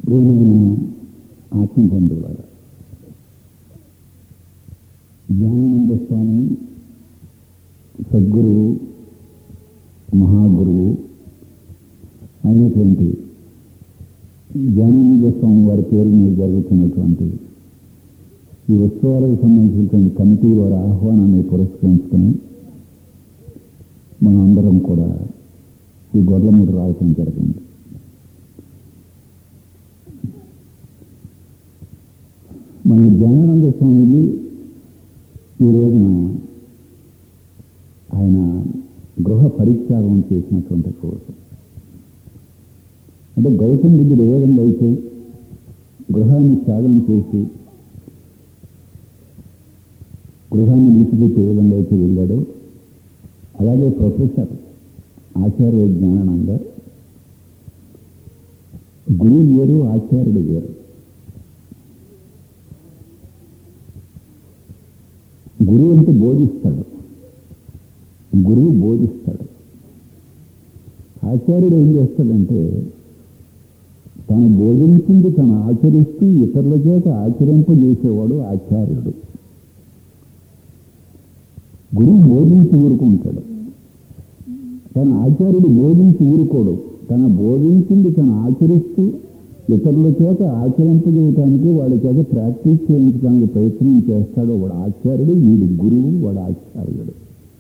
ప్రియమైన ఆత్మబంధువులారా జ్ఞానానంద స్వామి సద్గురువు మహాగురువు అయినటువంటి జ్ఞానానంద స్వామి వారి పేరు మీద జరుగుతున్నటువంటి ఈ ఉత్సవాలకు సంబంధించినటువంటి కమిటీ వారి ఆహ్వానాన్ని పురస్కరించుకుని మనం అందరం కూడా ఈ గొడ్ల మీద రావటం జరిగింది మన జ్ఞానానంద స్వామిజీ ఈ రోజున ఆయన గృహ పరిత్యాగం చేసినటువంటి రోజు అంటే గౌతమ బుద్ధుడు ఏ విధంగా అయితే గృహాన్ని త్యాగం చేసి గృహాన్ని విడిచిపెట్టి ఏ విధంగా అయితే వెళ్ళాడో అలాగే ప్రొఫెసర్ ఆచార్య జ్ఞానానంద గురువు వేరు ఆచార్యుడు వేరు గురువు అంటే బోధిస్తాడు గురువు బోధిస్తాడు ఆచార్యుడు ఏం చేస్తాడంటే తను బోధించింది తను ఆచరిస్తూ ఇతరుల చేత ఆచరింపజేసేవాడు ఆచార్యుడు గురువు బోధించి ఊరుకుంటాడు తన ఆచార్యుడు బోధించి ఊరుకోడు తన బోధించింది తను ఆచరిస్తూ ఇతరుల చేత ఆచరింపజేయటానికి వాళ్ళ చేత ప్రాక్టీస్ చేయించడానికి ప్రయత్నం చేస్తాడు వాడు ఆచార్యుడు వీడు గురువు వాడు ఆచార్యుడు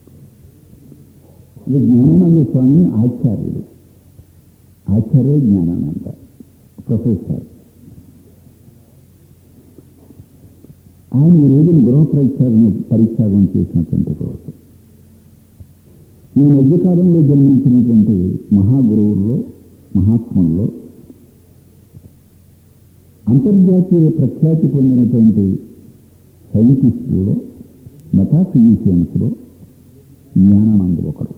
ఇది జ్ఞానానంద స్వామి ఆచార్యుడు ఆచార్య జ్ఞానానంద ప్రొఫెసర్ ఆయన ఈ రోజున గృహ పరిత్యాగం పరిత్యాగం చేసినటువంటి రోజు ఈ మధ్యకాలంలో జన్మించినటువంటి మహాగురువుల్లో మహాత్ముల్లో అంతర్జాతీయ ప్రఖ్యాతి పొందినటువంటి సైంటిస్టుల్లో మెటాఫిజిషియన్స్లో జ్ఞానానంద ఒకడు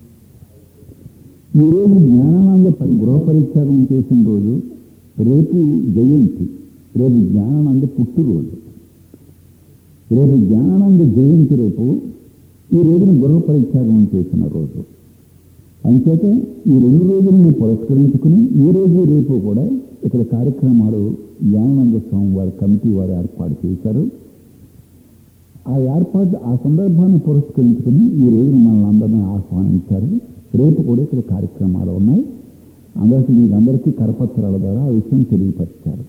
ఈరోజు జ్ఞానానంద పరి గృహ పరిత్యాగం చేసిన రోజు రేపు జయంతి రేపు జ్ఞానానంద పుట్టినరోజు రేపు జ్ఞానానంద జయంతి రేపు ఈ రోజున గృహ పరిత్యాగం చేసిన రోజు అంచేత ఈ రెండు రోజులను పురస్కరించుకుని ఈ రోజు రేపు కూడా ఇక్కడ కార్యక్రమాలు జ్ఞానానంద స్వామి వారి కమిటీ వారు ఏర్పాటు చేశారు ఆ ఏర్పాటు ఆ సందర్భాన్ని పురస్కరించుకుని ఈ రోజున మనల్ని అందరినీ ఆహ్వానించారు రేపు కూడా ఇక్కడ కార్యక్రమాలు ఉన్నాయి అందరికీ మీకందరికీ కరపత్రాల ద్వారా ఆ విషయం తెలియపరిచారు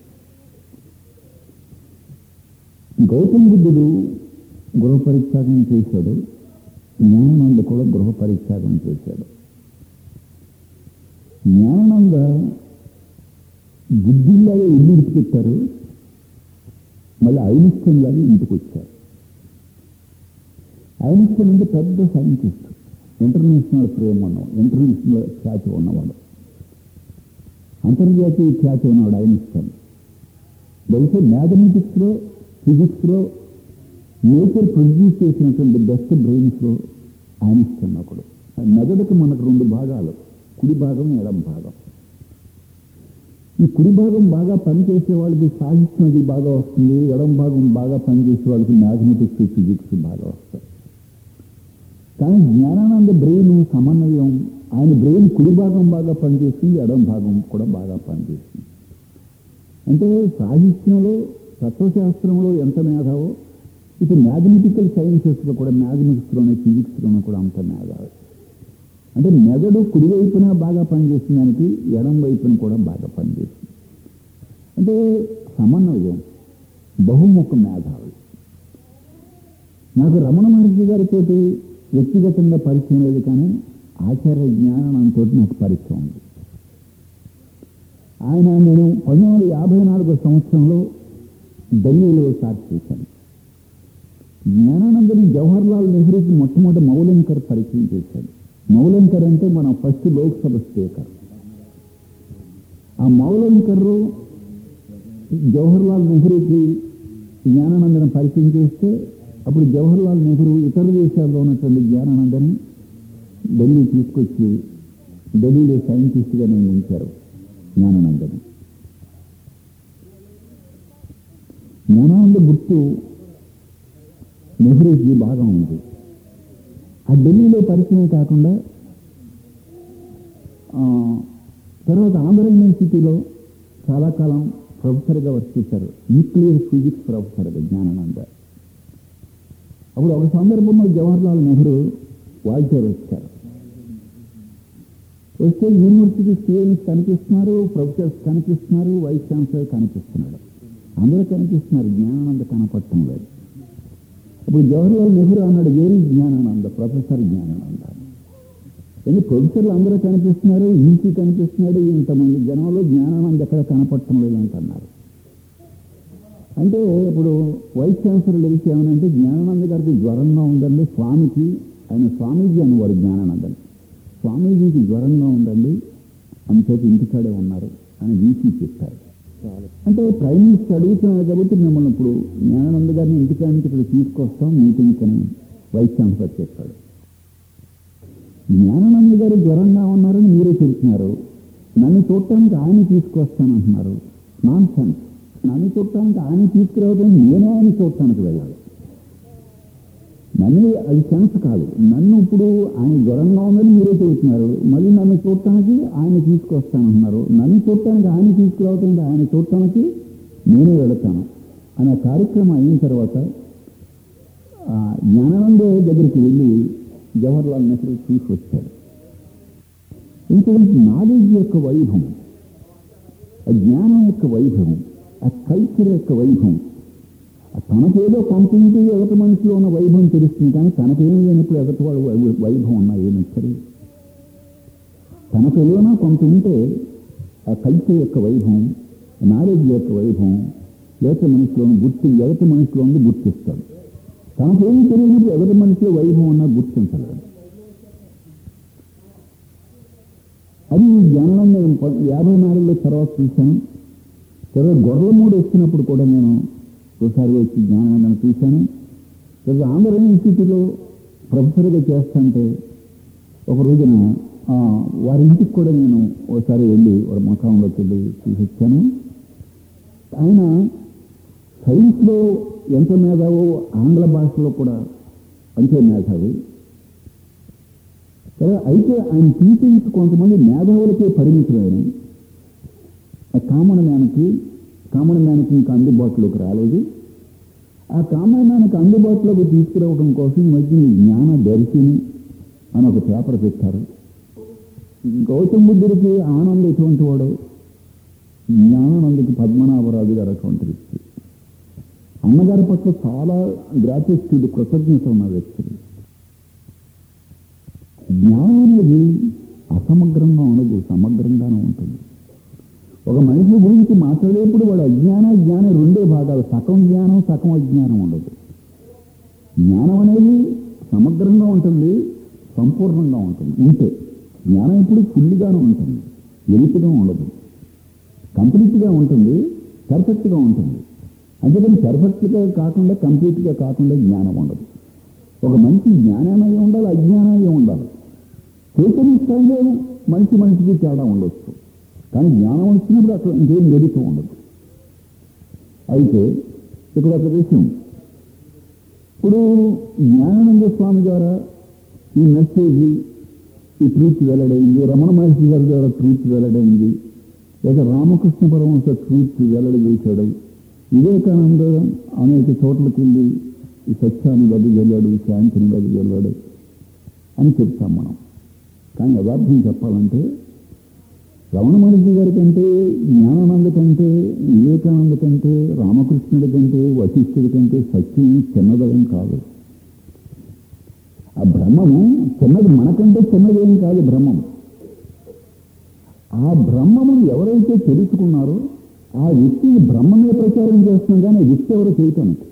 గౌతమ బుద్ధుడు గృహ పరిత్యాగం చేశాడు జ్ఞానానంద కూడా గృహ పరిత్యాగం చేశాడు జ్ఞానానంద బుద్ధిలాగా ఇల్లు విడిచిపెట్టారు మళ్ళీ ఐనిస్టన్ లాగా ఇంటికి వచ్చారు ఐనిస్టన్ అంటే పెద్ద సైంటిస్ట్ ఇంటర్నేషనల్ ఫ్రేమ్ ఉన్నాం ఇంటర్నేషనల్ ఖ్యాతి ఉన్నవాడు అంతర్జాతీయ ఖ్యాతి ఉన్నవాడు ఐనిస్టన్ బహుశా మ్యాథమెటిక్స్లో ఫిజిక్స్లో నేచర్ ప్రొడ్యూస్ చేసినటువంటి బెస్ట్ బ్రెయిన్స్లో ఐనిస్టన్ ఒకడు మెదడుకు మనకు రెండు భాగాలు కుడి భాగం ఎడం భాగం ఈ కుడి భాగం బాగా పనిచేసే వాళ్ళకి సాహిత్యం అది బాగా వస్తుంది ఎడం భాగం బాగా పనిచేసే వాళ్ళకి మ్యాథమెటిక్స్ ఫిజిక్స్ బాగా వస్తాయి కానీ జ్ఞానానంద బ్రెయిన్ సమన్వయం ఆయన బ్రెయిన్ కుడి భాగం బాగా పనిచేస్తుంది ఎడం భాగం కూడా బాగా పనిచేస్తుంది అంటే సాహిత్యంలో తత్వశాస్త్రంలో ఎంత మేధావో ఇటు మ్యాథమెటికల్ సైన్సెస్లో కూడా మ్యాథమెటిక్స్లోనే ఫిజిక్స్లోనే కూడా అంత మేధావి అంటే మెదడు కుడివైపున బాగా పనిచేస్తుంది దానికి ఎడం వైపున కూడా బాగా పనిచేస్తుంది అంటే సమన్వయం బహుముఖ మేధావి నాకు రమణ మహర్షి గారితో వ్యక్తిగతంగా పరిచయం లేదు కానీ ఆచార్య జ్ఞానంతో నాకు పరిచయం ఉంది ఆయన నేను పంతొమ్మిది వందల యాభై నాలుగో సంవత్సరంలో ఢిల్లీలో స్టార్ట్ చేశాను జ్ఞానానందని జవహర్లాల్ నెహ్రూకి మొట్టమొదటి మౌలంకర్ పరిచయం చేశాడు మౌలంకర్ అంటే మన ఫస్ట్ లోక్సభ స్పీకర్ ఆ మౌలంకర్ జవహర్లాల్ నెహ్రూకి జ్ఞానానందను పరిచయం చేస్తే అప్పుడు జవహర్లాల్ నెహ్రూ ఇతర దేశాల్లో ఉన్నటువంటి జ్ఞానానందని ఢిల్లీ తీసుకొచ్చి ఢిల్లీలో సైంటిస్ట్గా నియమించారు జ్ఞానానందని జ్ఞానానంద గుర్తు నెహ్రూకి బాగా ఉంది ఆ ఢిల్లీలో పరిచయం కాకుండా తర్వాత ఆంధ్ర యూనివర్సిటీలో చాలా కాలం ప్రొఫెసర్గా వర్క్ చేశారు న్యూక్లియర్ ఫిజిక్స్ ప్రొఫెసర్గా జ్ఞానానంద అప్పుడు ఒక సందర్భంలో జవహర్లాల్ నెహ్రూ వాల్టేర్ వచ్చారు వస్తే యూనివర్సిటీ స్టూడెంట్స్ కనిపిస్తున్నారు ప్రొఫెసర్స్ కనిపిస్తున్నారు వైస్ ఛాన్సలర్ కనిపిస్తున్నాడు అందరూ కనిపిస్తున్నారు జ్ఞానానంద కనపడటం లేదు ఇప్పుడు జవహర్లాల్ నెహ్రూ అన్నాడు వేరే జ్ఞానానంద ప్రొఫెసర్ జ్ఞానానంద ఎందుకు ప్రొఫెసర్లు అందరూ కనిపిస్తున్నారు ఈసీ కనిపిస్తున్నాడు ఇంతమంది జనంలో జ్ఞానానంద ఎక్కడ కనపడటం లేదు అంటున్నారు అంటే ఇప్పుడు వైస్ ఛాన్సలర్ లేచి ఏమనంటే జ్ఞానానంద గారికి జ్వరంగా ఉందండి స్వామికి ఆయన స్వామీజీ అనేవారు జ్ఞానానందని స్వామీజీకి జ్వరంగా ఉందండి అంతసేపు ఇంటికాడే ఉన్నారు అని వీసీ చెప్పారు అంటే ప్రైమ్ మినిస్టర్ అడుగుతున్నారు కాబట్టి మిమ్మల్ని ఇప్పుడు జ్ఞానానంద గారిని ఇంటికాడ నుంచి ఇక్కడ తీసుకొస్తాం మీటింగ్ అని వైస్ ఛాన్సలర్ చెప్పాడు జ్ఞానానంద గారు జ్వరంగా ఉన్నారని మీరే చెబుతున్నారు నన్ను చూడటానికి ఆయన తీసుకొస్తానంటున్నారు నాన్ సెన్స్ నన్ను చూడటానికి ఆయన తీసుకురావడం నేనే ఆయన చూడటానికి వెళ్ళాలి నన్ను అది సెన్స్ కాదు నన్ను ఇప్పుడు ఆయన జ్వరంగా ఉందని మీరే చెబుతున్నారు మళ్ళీ నన్ను చూడటానికి ఆయన తీసుకొస్తానంటున్నారు నన్ను చూడటానికి ఆయన తీసుకురావటానికి ఆయన చూడటానికి నేనే వెళతాను అనే కార్యక్రమం అయిన తర్వాత ఆ, జ్ఞానానంద దగ్గరికి వెళ్ళి జవహర్లాల్ నెహ్రూ చూసి వచ్చాడు ఇంతవరకు నాలెడ్జ్ యొక్క వైభవం ఆ జ్ఞానం యొక్క వైభవం ఆ కల్చర్ యొక్క వైభవం ఆ తనకేదో పంపించి ఎదటి మనిషిలో ఉన్న వైభవం తెలుస్తుంది కానీ తనకేం లేనప్పుడు ఎదటి వాడు వై- వైభవం ఉన్నా ఏమిచ్చరు తనకు ఏదైనా కొంత ఉంటే ఆ కల్చర్ యొక్క వైభవం నాలెడ్జ్ యొక్క వైభవం ఎదటి మనిషిలోని గుర్తి ఎదటి మనిషిలో ఉంది గుర్తిస్తాడు తనకేమీ తెలియనప్పుడు ఎదటి మనిషిలో వైభవం ఉన్నా గుర్తించలేడు అది జ్ఞానం నేను ప- యాభై నాలుగులో తర్వాత చూశాను తర్వాత గొర్రెల మూడు వచ్చినప్పుడు కూడా నేను ఒకసారి వచ్చి జ్ఞానాన్ని చూశాను తర్వాత ఆంధ్ర యూనివర్సిటీలో ప్రొఫెసర్గా చేస్తుంటే ఒక రోజున ఆ, వారి ఇంటికి కూడా నేను ఒకసారి వెళ్ళి వారి మకాంలోకి వెళ్ళి చూసి వచ్చాను ఆయన సైన్స్లో ఎంత మేధావో ఆంగ్ల భాషలో కూడా అంతే మేధావి సరే అయితే ఆయన టీచింగ్స్ కొంతమంది మేధావులకే పరిమితమైన ఆ కామన్ మ్యాన్కి కామన్ మ్యాన్కి ఇంకా అందుబాటులోకి రాలేదు ఆ కామన్ మ్యాన్కి అందుబాటులోకి తీసుకురావడం కోసం ఈ మధ్య ఈ జ్ఞాన దర్శిని అని ఒక పేపర్ పెట్టారు గౌతమ బుద్ధుడికి ఆనందం ఎటువంటి వాడు జ్ఞానానందకి పద్మనాభరాజు గారు అటువంటి వ్యక్తి అన్నగారి పట్ల చాలా గ్రాటిట్యూడ్ కృతజ్ఞత ఉన్న వ్యక్తులు జ్ఞానం అనేది అసమగ్రంగా ఉండదు సమగ్రంగానే ఉంటుంది ఒక మనిషి గురించి మాట్లాడేప్పుడు వాడు అజ్ఞాన జ్ఞానం రెండే భాగాలు సగం జ్ఞానం సగం అజ్ఞానం ఉండదు జ్ఞానం అనేది సమగ్రంగా ఉంటుంది సంపూర్ణంగా ఉంటుంది ఉంటే జ్ఞానం ఇప్పుడు ఫుల్గానే ఉంటుంది ఎలిపిగా ఉండదు కంప్లీట్గా ఉంటుంది పర్ఫెక్ట్గా ఉంటుంది అందుకని పర్ఫెక్ట్గా కాకుండా కంప్లీట్గా కాకుండా జ్ఞానం ఉండదు ఒక మంచి జ్ఞానాన్ని ఉండాలి అజ్ఞానాన్ని ఉండాలి చైతన్య స్థాయిలో మనిషి మనిషికి తేడా ఉండొచ్చు కానీ జ్ఞానం వచ్చినప్పుడు అక్కడ ఇంకేం జరుగుతూ ఉండదు అయితే ఇక్కడ ఒక విషయం ఇప్పుడు జ్ఞానానంద స్వామి ద్వారా ఈ మెసేజ్ ఈ ట్రూత్ వెల్లడైంది రమణ మహర్షి గారి ద్వారా ట్రూత్ వెల్లడైంది లేదా రామకృష్ణ పరమహంస ట్రూత్ వెల్లడి చేశాడు వివేకానంద అనేక చోట్లకి వెళ్ళి ఈ సత్యాన్ని వెదజల్లాడు శాంతిని వెదజల్లాడు అని చెప్తాం మనం కానీ యథార్థం చెప్పాలంటే రమణ మహర్షి గారి కంటే జ్ఞానానంద కంటే వివేకానంద కంటే రామకృష్ణుడి కంటే వశిష్ఠుడి కంటే సత్యం చిన్నదయం కాదు ఆ బ్రహ్మము చిన్నది మనకంటే చిన్నదేం కాదు బ్రహ్మం ఆ బ్రహ్మము ఎవరైతే తెలుసుకున్నారో ఆ వ్యక్తి బ్రహ్మమే ప్రచారం చేస్తుంది కానీ ఆ వ్యక్తి ఎవరో చేయటానికి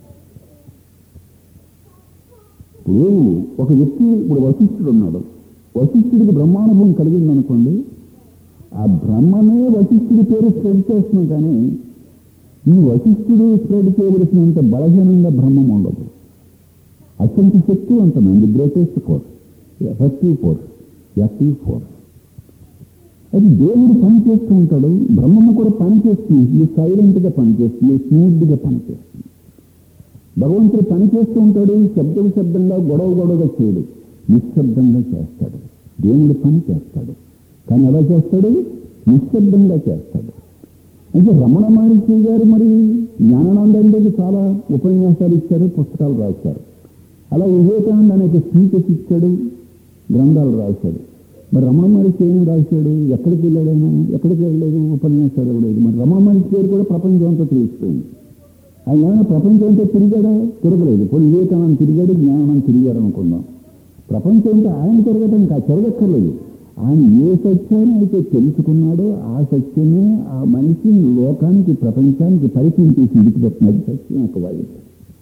ఇప్పుడు ఒక వ్యక్తి ఇప్పుడు వశిష్ఠుడు ఉన్నాడు వశిష్ఠుడికి బ్రహ్మానుభవం కలిగింది అనుకోండి ఆ బ్రహ్మమే వశిష్ఠుడి పేరు స్ప్రెడ్ చేస్తున్నాం కానీ ఈ వశిష్ఠుడు స్ప్రెడ్ చేయవలసినంత బలహీనంగా బ్రహ్మం ఉండదు అత్యంత శక్తివంతమైంది greatest force effective force active force అది దేవుడు పని చేస్తూ ఉంటాడు బ్రహ్మము కూడా పని చేస్తుంది ఇది సైలెంట్గా పనిచేస్తుంది స్మూత్గా పనిచేస్తుంది భగవంతుడు పని చేస్తూ ఉంటాడు శబ్దం శబ్దంగా గొడవ గొడవగా చేయడు నిశ్శబ్దంగా చేస్తాడు దేవుడు పని చేస్తాడు కానీ ఎలా చేస్తాడు నిశ్శబ్దంగా చేస్తాడు అంటే రమణ మహర్షి గారు మరి జ్ఞానానందానికి చాలా ఉపన్యాసాలు ఇచ్చారు పుస్తకాలు రాశారు అలా వివేకానంద అనేక స్పీచెస్ ఇచ్చాడు గ్రంథాలు రాశాడు మరి రమణ మహర్షి ఏం రాశాడు ఎక్కడికి వెళ్ళాడు ఆయన ఎక్కడికి వెళ్ళలేదు ఉపన్యాసాలు ఇవ్వలేదు మరి రమణ మహర్షి గారు కూడా ప్రపంచం అంతా తెలుస్తుంది ఆయన ఏమైనా ప్రపంచం అంతా తిరిగాడా తిరగలేదు కొన్ని వివేకానంద తిరిగాడు జ్ఞానానంద తిరిగాడు అనుకుందాం ప్రపంచం అంతా ఆయన తిరగటం ఇంకా తిరగక్కర్లేదు ఆయన ఏ సత్యాన్ని అయితే తెలుసుకున్నాడో ఆ సత్యమే ఆ మనిషి లోకానికి ప్రపంచానికి పరిచయం చేసి విడిచిపెట్టినది సత్యం యొక్క వైద్యం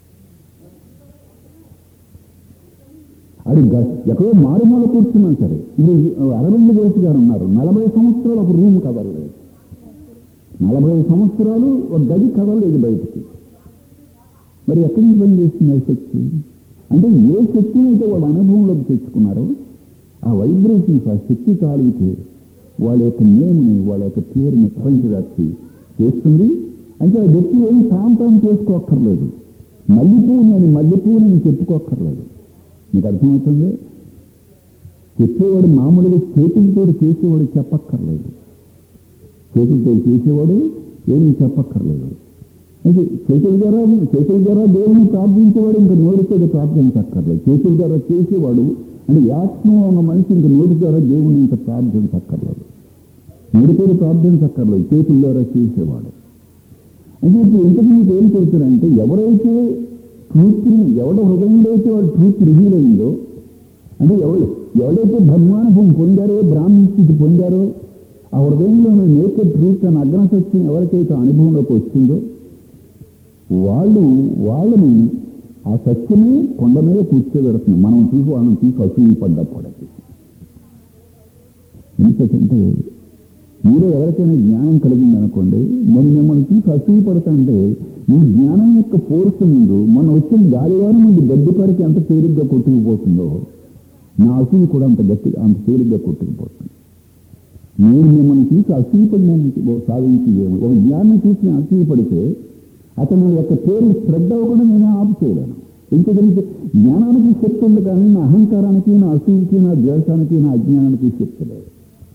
అది గ- ఎక్కడో మారుమూల కూర్చున్నాం సరే ఇది అరవింద్ ఘోష్ గారు ఉన్నారు నలభై సంవత్సరాలు ఒక రూమ్ కదలలేదు నలభై సంవత్సరాలు ఒక గది కదలలేదు బయటికి మరి ఎక్కడి నుంచి పని చేస్తుంది ఆ శక్తి అంటే ఏ శక్తిని అయితే వాళ్ళ అనుభవంలోకి తెచ్చుకున్నారో ఆ వైబ్రేషన్స్ ఆ శక్తి తాలూకి వాళ్ళ యొక్క నేమ్ని వాళ్ళ యొక్క పేరుని ప్రపంచవ్యాప్తి చేస్తుంది అంటే ఆ వ్యక్తి ఏం ప్రాంతం చేసుకోక్కర్లేదు మల్లెపువ్వు నేను మల్లెపువ్వు నేను చెప్పుకోక్కర్లేదు మీకు అర్థమవుతుంది చెప్పేవాడు మామూలుగా చేతులతో చేసేవాడు చెప్పక్కర్లేదు చేతులతో చేసేవాడు ఏమీ చెప్పక్కర్లేదు అయితే చేతుల ద్వారా చేతుల ద్వారా దేవుని ప్రార్థించేవాడు ఇంకా నోటితో ప్రార్థించక్కర్లేదు చేతుల ద్వారా చేసేవాడు అంటే ఆత్మలో ఉన్న మనిషి ఇంకా నోటి ద్వారా దేవుని ఇంకా ప్రార్థించక్కర్లేదు నోటితో ప్రార్థించక్కర్లేదు చేతుల ద్వారా చేసేవాడు అంటే ఇప్పుడు ఇంతకుముందు ఏం చెప్తారంటే ఎవరైతే ట్రూత్ని ఎవడ హృదయంలో అయితే వాడు ట్రూత్ రివీల్ అయిందో అంటే ఎవరు ఎవడైతే బ్రహ్మానుభవం పొందారో బ్రాహ్మణ స్థితి పొందారో ఆ హృదయంలో నేచర్ ట్రూత్ అనే అగ్నసత్యం ఎవరికైతే అనుభవంలోకి వచ్చిందో వాళ్ళు వాళ్ళని ఆ సత్యమే కొండ మీద కూర్చోబెడుతుంది మనం చూసి వాళ్ళని చూసి అసూయి పడ్డప్పటికి ఎందుకంటే మీలో ఎవరికైనా జ్ఞానం కలిగింది అనుకోండి మరి మిమ్మల్ని చూసి అసూయి పడతాంటే ఈ జ్ఞానం యొక్క ఫోర్స్ ముందు మన వచ్చిన గాలివారం ముందు గడ్డిపరికి ఎంత తేలిగ్గా కొట్టుకుపోతుందో నా అసూయి కూడా అంత గట్టి అంత తేలిగ్గా కొట్టుకుపోతుంది నేను మిమ్మల్ని చూసి అసూయపడినానికి సాధించేదేమో ఒక జ్ఞానం చూసి నేను అసూయపడితే అతను యొక్క పేరు శ్రద్ధ అవ్వకుండా నేను ఆపు చేయలేను ఎందుకంటే జ్ఞానానికి శక్తి ఉంది కానీ నా అహంకారానికి నా అసూయకి నా ద్వేషానికి నా అజ్ఞానానికి శక్తి లేదు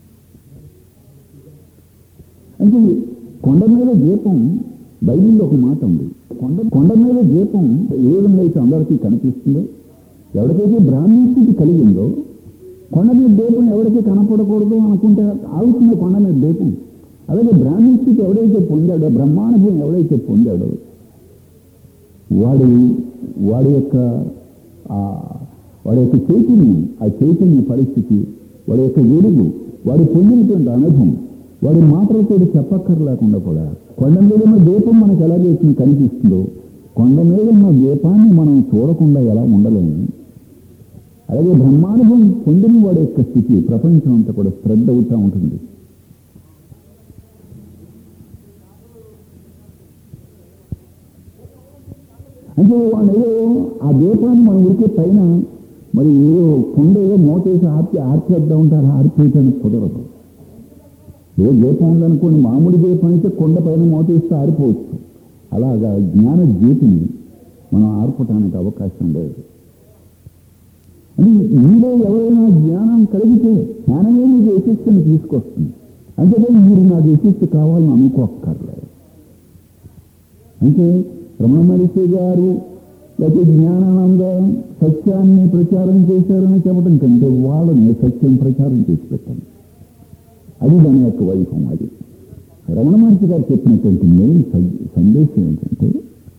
అంటే కొండ మీద దీపం బైబిల్లో ఒక మాట ఉంది కొండ కొండ మీద దీపం ఏ విధంగా అయితే అందరికీ కనిపిస్తుందో ఎవరికైతే బ్రాహ్మణ స్థితి కలిగిందో కొండ మీద దీపం ఎవరికి కనపడకూడదు అనుకుంటే ఆగుతుంది కొండ మీద దీపం అలాగే బ్రాహ్మణ స్థితి ఎవడైతే పొందాడో బ్రహ్మానుభవం ఎవడైతే పొందాడో వాడు వాడి యొక్క ఆ వాడి యొక్క చైతన్యం ఆ చైతన్య పరిస్థితి వాడి యొక్క వెలుగు వాడు పొందినటువంటి అనుభవం వాడి మాటలతో చెప్పక్కర్లేకుండా కూడా కొండ మీద ఉన్న దీపం మనకు ఎలాగైతే కనిపిస్తుందో కొండ మీద ఉన్న దీపాన్ని మనం చూడకుండా ఎలా ఉండలేము అలాగే బ్రహ్మానుభవం పొందిన వాడి యొక్క స్థితి ప్రపంచం అంతా కూడా శ్రద్ధ అవుతూ ఉంటుంది అంటే వాడు ఏదో ఆ దీపాన్ని మనం ఉరికే పైన మరి ఏదో కొండ ఏదో మోటేసి ఆర్పి ఆర్పేద్దా ఉంటారు ఆర్పేయటానికి కుదరదు ఏ దీపం ఉందనుకోండి మామూలు దీపం అయితే కొండ పైన మోటేస్తే ఆరిపోవచ్చు అలాగా జ్ఞాన జ్యోతిని మనం ఆర్పటానికి అవకాశం లేదు అని మీలో ఎవరైనా జ్ఞానం కలిగితే జ్ఞానమే మీకు యశస్సుని తీసుకొస్తుంది అంతేకాని మీరు నాకు యశస్సు కావాలని అనుకోక్కర్లేదు అంటే రమణ మహర్షి గారు లేకపోతే జ్ఞానానంద సత్యాన్ని ప్రచారం చేశారని చెప్పడం కంటే వాళ్ళని సత్యం ప్రచారం చేసి పెట్టండి అది దాని యొక్క వైభవం అది రమణ మహర్షి గారు చెప్పినటువంటి మెయిన్ సందేశం ఏంటంటే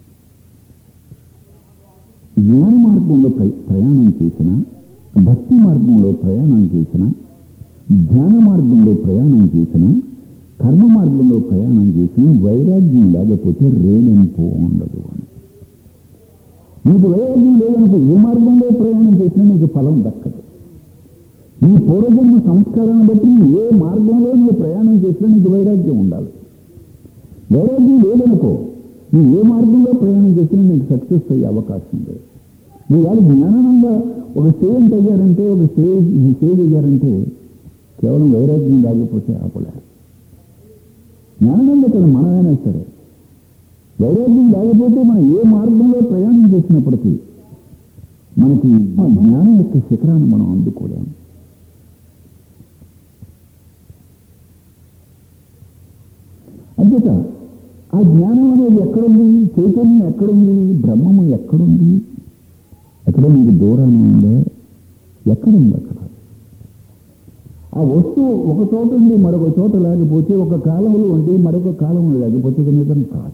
జ్ఞాన మార్గంలో ప్ర- ప్రయాణం చేసిన భక్తి మార్గంలో ప్రయాణం చేసిన ధ్యాన మార్గంలో ప్రయాణం చేసిన కర్మ మార్గంలో ప్రయాణం చేసిన వైరాగ్యం లేకపోతే రేణింపు ఉండదు అని నీకు వైరాగ్యం లేదనుకో ఏ మార్గంలో ప్రయాణం చేసినా నీకు ఫలం దక్కదు నీ పూర్వజన్మ సంస్కారాన్ని బట్టి నువ్వు ఏ మార్గంలో నువ్వు ప్రయాణం చేసినా నీకు వైరాగ్యం ఉండాలి వైరాగ్యం లేదనుకో నువ్వు ఏ మార్గంలో ప్రయాణం చేసినా నీకు సక్సెస్ అయ్యే అవకాశం లేదు నువ్వు వాళ్ళు జ్ఞానంగా ఒక స్టేజ్ అయ్యారంటే ఒక స్టేజ్ ఈ స్టేజ్ అయ్యారంటే కేవలం వైరాగ్యం లేకపోతే ఆపలేరు జ్ఞానంలో కదా మనమైనా సరే వైరాగ్యం లేకపోతే మనం ఏ మార్గంలో ప్రయాణం చేసినప్పటికీ మనకి ఆ జ్ఞానం యొక్క శిఖరాన్ని మనం అందుకోలేము అంచేత ఆ జ్ఞానం అనేది ఎక్కడుంది చైతన్యం ఎక్కడుంది బ్రహ్మము ఎక్కడుంది ఎక్కడ మీకు దూరాన ఉందా ఎక్కడుంది అక్కడ ఆ వస్తువు ఒక చోట ఉండి మరొక చోట లేకపోతే ఒక కాలంలో ఉండి మరొక కాలంలో లేకపోతే ఇది నిజం కాదు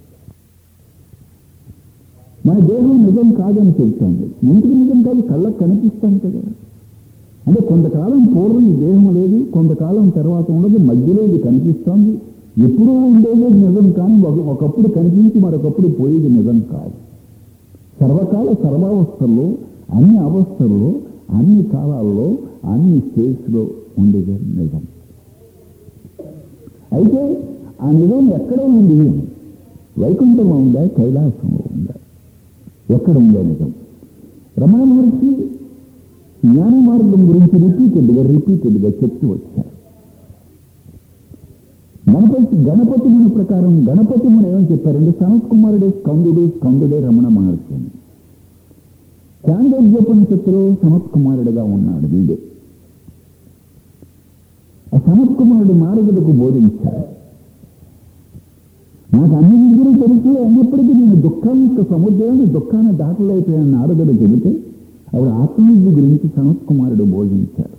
మన దేహం నిజం కాదని చెప్తుంది ఎందుకు నిజం కాదు కళ్ళకు కనిపిస్తాం కదా అంటే కొంతకాలం పూర్వం ఈ దేహం లేదు కొంతకాలం తర్వాత ఉండదు మధ్యలో ఇది కనిపిస్తోంది ఎప్పుడూ ఉండేది నిజం కానీ ఒక- ఒకప్పుడు కనిపించి మరొకప్పుడు పోయేది నిజం కాదు సర్వకాల సర్వావస్థల్లో అన్ని అవస్థల్లో అన్ని కాలాల్లో అన్ని స్టేట్స్లో ఉండేది నిజం అయితే ఆ నిజం ఎక్కడ ఉంది వైకుంఠంలో ఉందా కైలాసంలో ఉందా ఎక్కడ ఉందా నిజం రమణ మహర్షి జ్ఞాన మార్గం గురించి రిపీటెడ్గా రిపీటెడ్గా చెప్తూ వచ్చారు గణపతి గణపతి ముని ప్రకారం గణపతి ముని ఏమని చెప్పారంటే సనత్ కుమారుడే స్కందుడు స్కందుడే రమణ మహర్షి అని చాంద్రోద్యోపనిషత్తులో సనత్ కుమారుడిగా ఉన్నాడు వీడే ఆ సనత్ కుమారుడు నారదులకు బోధించారు నాకు అన్ని విద్యలు తెలుసు అయినప్పటికీ నేను దుఃఖానికి సముద్రాన్ని దుఃఖాన్ని దాటలేకపోయాను నారదుడు చెబితే ఆవిడ ఆత్మవిద్య గురించి సనత్ కుమారుడు బోధించారు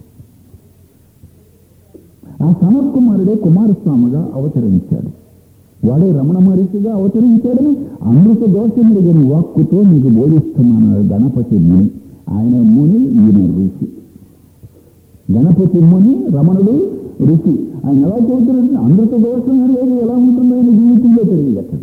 ఆ సనత్ కుమారుడే కుమారస్వామిగా అవతరించాడు వాడే రమణ మహర్షిగా అవతరించాడని అమృత దోషం లేని వాక్కుతో మీకు బోధిస్తున్నాను గణపతి ముని ఆయన ముని ఈయన ఋషి గణపతి ముని రమణుడు ఋషి ఆయన ఎలా చెబుతున్నాడు అమృత దోషం అనేది ఎలా ఉంటుందో ఆయన జీవితంలో తెలియదు అక్కడ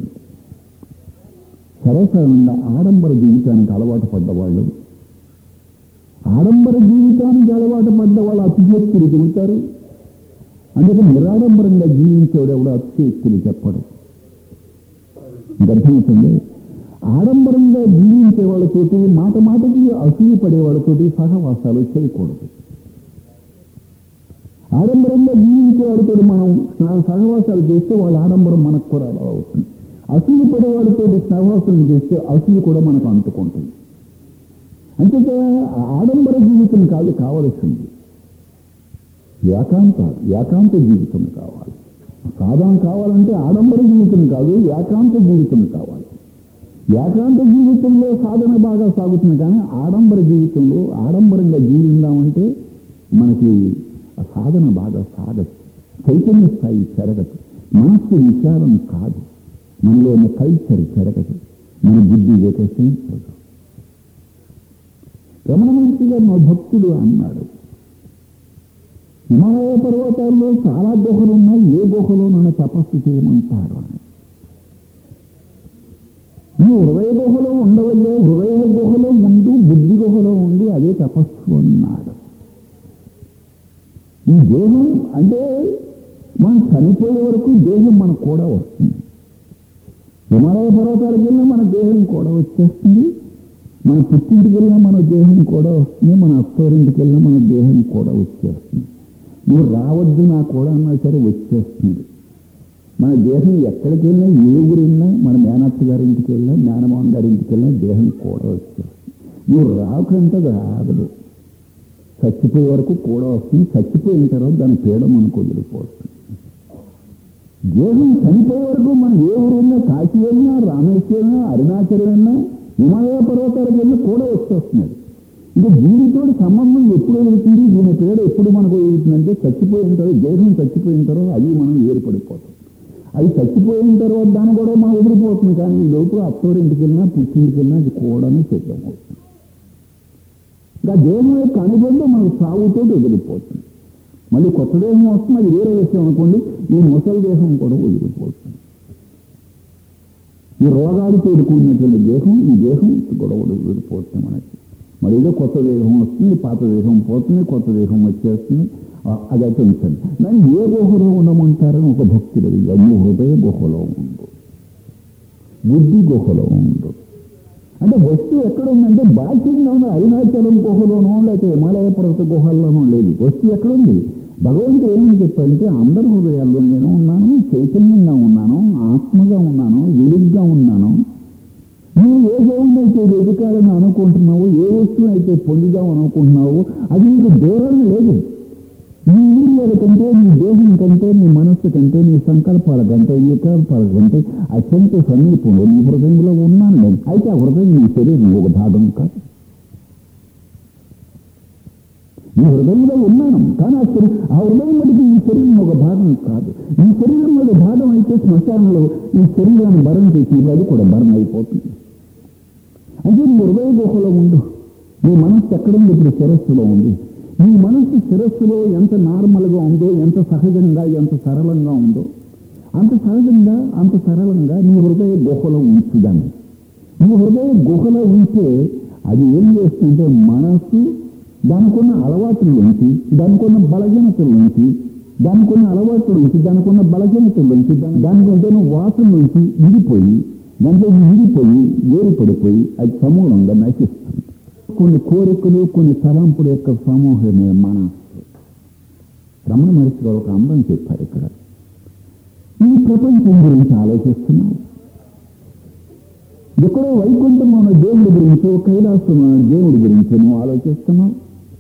సరసంగా ఆడంబర జీవితానికి అలవాటు పడ్డవాళ్ళు ఆడంబర జీవితానికి అలవాటు పడ్డ వాళ్ళు అతిశక్తులు చెబుతారు అందుకని నిరాడంబరంగా జీవించేవాడు ఎవడు అతిశక్తులు చెప్పడు అర్థమవుతుంది ఆడంబరంగా జీవించే వాళ్ళతోటి మాట మాటకి అసూయ పడే వాళ్ళతోటి సహవాసాలు చేయకూడదు ఆడంబరంగా జీవించే వాడితో మనం సహ- సహవాసాలు చేస్తే వాళ్ళ ఆడంబరం మనకు కూడా అలా అవుతుంది అసూయ పడే వాడితో సహవాసాలు చేస్తే అసూయ కూడా మనకు అంటుకుంటుంది అంతే ఆడంబర జీవితం కాదు కావలసింది ఏకాంత ఏకాంత జీవితం కావాలి సాధన కావాలంటే ఆడంబర జీవితం కాదు ఏకాంత జీవితం కావాలి ఏకాంత జీవితంలో సాధన బాగా సాగుతుంది కానీ ఆడంబర జీవితంలో ఆడంబరంగా జీవిందామంటే మనకి ఆ సాధన బాగా సాగదు చైతన్య స్థాయి పెరగదు మనస్సు విచారం కాదు మనలో ఉన్న కల్చర్ పెరగదు మన బుద్ధి వికసించదు రమణ మహర్షి గారు మా భక్తుడు అన్నాడు హిమాలయ పర్వతాల్లో చాలా గుహలు ఉన్నాయి ఏ గుహలో నన్ను తపస్సు చేయమంటారు అని నువ్వు హృదయ గుహలో ఉండవల్లే హృదయ గుహలో ఉండు బుద్ధి గుహలో ఉండి అదే తపస్సు అన్నాడు ఈ దేహం అంటే మనం చనిపోయే వరకు దేహం మనకు కూడా వస్తుంది హిమాలయ పర్వతాలకు వెళ్ళినా మన దేహం కూడా వచ్చేస్తుంది మన పుట్టింటికి వెళ్ళినా మన దేహం కూడా వస్తుంది మన అత్తవారింటికి వెళ్ళినా మన దేహం కూడా వచ్చేస్తుంది నువ్వు రావద్దు నా కూడా అన్నా సరే వచ్చేస్తుంది మన దేహం ఎక్కడికి వెళ్ళినా ఏ ఊరు వెళ్ళినా మన మేనత్త గారి ఇంటికి వెళ్ళినా మేనమామ గారి ఇంటికి వెళ్ళినా దేహం కూడా వచ్చేస్తుంది నువ్వు రాకంటే రాగదు చచ్చిపోయే వరకు కూడా వస్తుంది చచ్చిపోయిన తర్వాత దాని పీడ మనకు వదిలిపోతుంది దేహం చనిపోయే వరకు మనం ఏ ఊరు వెళ్ళినా కాశీ వెళ్ళినా రామేశ్వరం అరుణాచలం వెళ్ళినా హిమాలయ పర్వతాలకు వెళ్ళి కూడా వచ్చేస్తున్నాడు ఇంకా దీనితో సంబంధం ఎప్పుడు వెళ్తుంది దీని పేడ ఎప్పుడు మనకు వెళ్తుందంటే చచ్చిపోయిన తర్వాత దేహం చచ్చిపోయిన తర్వాత అది మనం ఏర్పడిపోతాం అది చచ్చిపోయిన తర్వాత దాన్ని కూడా మనం వదిలిపోతుంది కానీ ఈ లోపు అత్తోరింటికి వెళ్ళినా పుట్టింటికి వెళ్ళినా అది కూడా సిద్ధమవుతుంది ఇంకా దేహం యొక్క అనుబంధం మనకు సాగుతో వదిలిపోతుంది మళ్ళీ కొత్త దేహం వస్తుంది అది వేరే విషయం అనుకోండి ఈ ముసలి దేహం కూడా వదిలిపోతుంది ఈ రోగాలతో కూడినటువంటి దేహం ఈ దేహం కూడా వదిలిపోతుంది మనకి మరి ఏదో కొత్త దేహం వస్తుంది పాత దేహం పోతుంది కొత్త దేహం వచ్చేస్తుంది ఆ, అది అయితే ఉంచండి దాన్ని ఏ గుహలో ఉండమంటారని ఒక భక్తుడు అడిగాడు. నువ్వు హృదయ గుహలో ఉండు బుద్ధి గుహలో ఉండు అంటే వస్తువు ఎక్కడ ఉందంటే బాహ్యంగా ఉన్న అరుణాచలం గుహలోనో లేకపోతే హిమాలయ పర్వత గుహల్లోనో లేదు వస్తువు ఎక్కడుంది భగవంతుడు ఏమని చెప్పారంటే అందరి హృదయాల్లో నేను ఉన్నాను చైతన్యంగా ఉన్నాను ఆత్మగా ఉన్నాను వెలుగ్గా ఉన్నాను నువ్వు ఏ దేవుని అయితే వెతుకాలని అనుకుంటున్నావు ఏ వస్తువు అయితే పొందుదాం అనుకుంటున్నావు అది నీకు దూరం లేదు నీ ఇంద్రియాల కంటే నీ దేహం కంటే నీ మనస్సు కంటే నీ సంకల్పాల కంటే నీ వికల్పాల కంటే అత్యంత సమీపంలో నీ హృదయంలో ఉన్నాను నేను అయితే ఆ హృదయం నీ శరీరం ఒక భాగం కాదు ఈ హృదయంలో ఉన్నాను కానీ ఆ శరీ ఆ హృదయం మటుకు ఈ శరీరం ఒక భాగం కాదు ఈ శరీరం ఒక భాగం అయితే శ్మశానంలో ఈ శరీరాన్ని భరం చేసి అది కూడా భరం అయిపోతుంది అంటే నీ హృదయ గుహలో ఉండు నీ మనస్సు ఎక్కడుంది ఇప్పుడు శిరస్సులో ఉంది నీ మనస్సు శిరస్సులో ఎంత నార్మల్గా ఉందో ఎంత సహజంగా ఎంత సరళంగా ఉందో అంత సహజంగా అంత సరళంగా నీ హృదయ గుహలో ఉంచుదాన్ని నీ హృదయ గుహలో ఉంటే అది ఏం చేస్తుంటే మనస్సు దానికున్న అలవాట్ల నుంచి దానికున్న బలహీనతల నుంచి దానికున్న అలవాట్ల నుంచి దానికున్న బలహీనతల నుంచి దాని దానికి ఉంటున్న వాసన నుంచి విడిపోయి దాంట్లో విడిపోయి వేరుపడిపోయి అది సమూలంగా నశిస్తుంది కొన్ని కోరికలు కొన్ని తలంపుల యొక్క సమూహమే మనస్సు రమణ మహర్షి గారు ఒక అందం చెప్పారు ఇక్కడ ఈ ప్రపంచం గురించి ఆలోచిస్తున్నావు ఎక్కడో వైకుంఠంలో ఉన్న దేవుడి గురించో కైలాసంలో ఉన్న దేవుడి గురించి నువ్వు ఆలోచిస్తున్నావు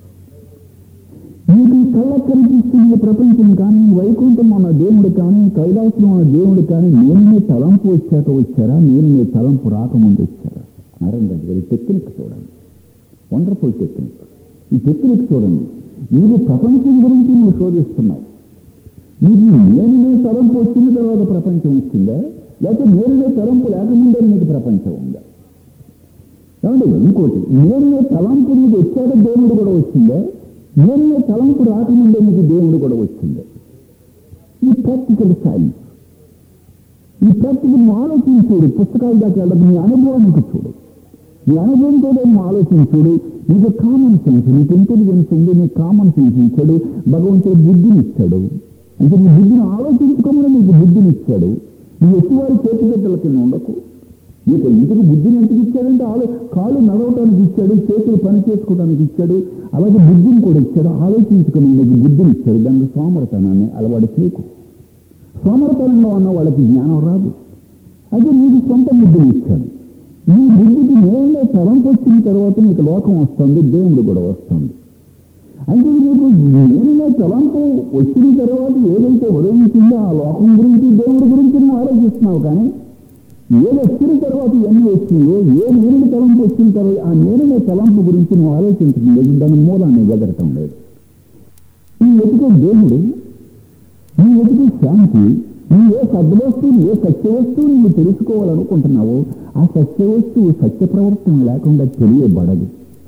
నీకు ఈ కళ్ళకు కనిపిస్తున్న ప్రపంచం కానీ వైకుంఠంలో ఉన్న దేవుడు కానీ కైలాసంలో ఉన్న దేవుడు కానీ నేను నీ తలంపు వచ్చాక వచ్చారా నేను నీ తలంపు రాకముందు వచ్చారా నారాయణ రెడ్డి గారి టెక్నిక్ చూడండి వండర్ఫుల్ టెక్నిక్ ఈ టెక్నిక్ చూడండి నీకు ప్రపంచం గురించి నువ్వు శోధిస్తున్నావు నీకు నేను నీ తలంపు వచ్చిన తర్వాత ప్రపంచం వచ్చిందా లేకపోతే నేను నీ తలంపు లేకముందే నీకు ప్రపంచం ఉందా ఏమంటే ఇంకోటి నేను నీ తలంపు నీకు వచ్చాక దేవుడు కూడా వచ్చిందా నేను నీ తలంపు రాకముందే నీకు దేవుడు కూడా వచ్చిందా ఈ ప్రాక్టికల్ సైన్స్ ఈ ప్రాక్టికల్ ఆలోచించుడు పుస్తకాల దాకా వెళ్ళదు నీ అనుభవానికి చూడు నీ అనుభవంతో నువ్వు ఆలోచించుడు నీకు కామన్ సెన్స్ నీకు ఇంటెలిజెన్స్ ఉంది నీకు కామన్ సెన్స్ ఇచ్చాడు భగవంతుడు బుద్ధిని ఇచ్చాడు అంటే నీ బుద్ధిని ఆలోచించుకోమని నీకు బుద్ధిని ఇచ్చాడు నీ ఎత్తువారి చేతిగడ్డల కింద ఉండకు నీకు ఇంటికి బుద్ధిని ఎందుకు ఇచ్చాడంటే ఆలో కాళ్ళు నడవటానికి ఇచ్చాడు చేతులు పని చేసుకోవడానికి ఇచ్చాడు అలాగే బుద్ధిని కూడా ఇచ్చాడు ఆలోచించుకుని నీకు బుద్ధిని ఇచ్చాడు దానికి సోమరతనాన్ని అలవాటు చేయకు సోమరతనంలో ఉన్న వాళ్ళకి జ్ఞానం రాదు అదే నీకు సొంత బుద్ధిని ఇచ్చాడు నీ బుద్ధికి నేనే తలంపు వచ్చిన తర్వాత నీకు లోకం వస్తుంది దేవుడు కూడా వస్తుంది అంటే నీకు నేనే తలంపు వచ్చిన తర్వాత ఏదైతే ఉదయించిందో ఆ లోకం గురించి దేవుడి గురించి నువ్వు ఆలోచిస్తున్నావు కానీ ఏది వచ్చిన తర్వాత ఎన్ని వచ్చిందో ఏ నేరుని తలంపు వచ్చిన తర్వాత ఆ నేరుని తలంపు గురించి నువ్వు ఆలోచించడం లేదు దాని మూలాన్ని వెదరటం లేదు ఈ వెతికే దేవుడు నీ వెతికే శాంతి నీ ఏ సద్వస్తువు ఏ సత్య వస్తువు నువ్వు తెలుసుకోవాలనుకుంటున్నావో ఆ సత్య వస్తువు సత్య ప్రవర్తన లేకుండా తెలియబడదు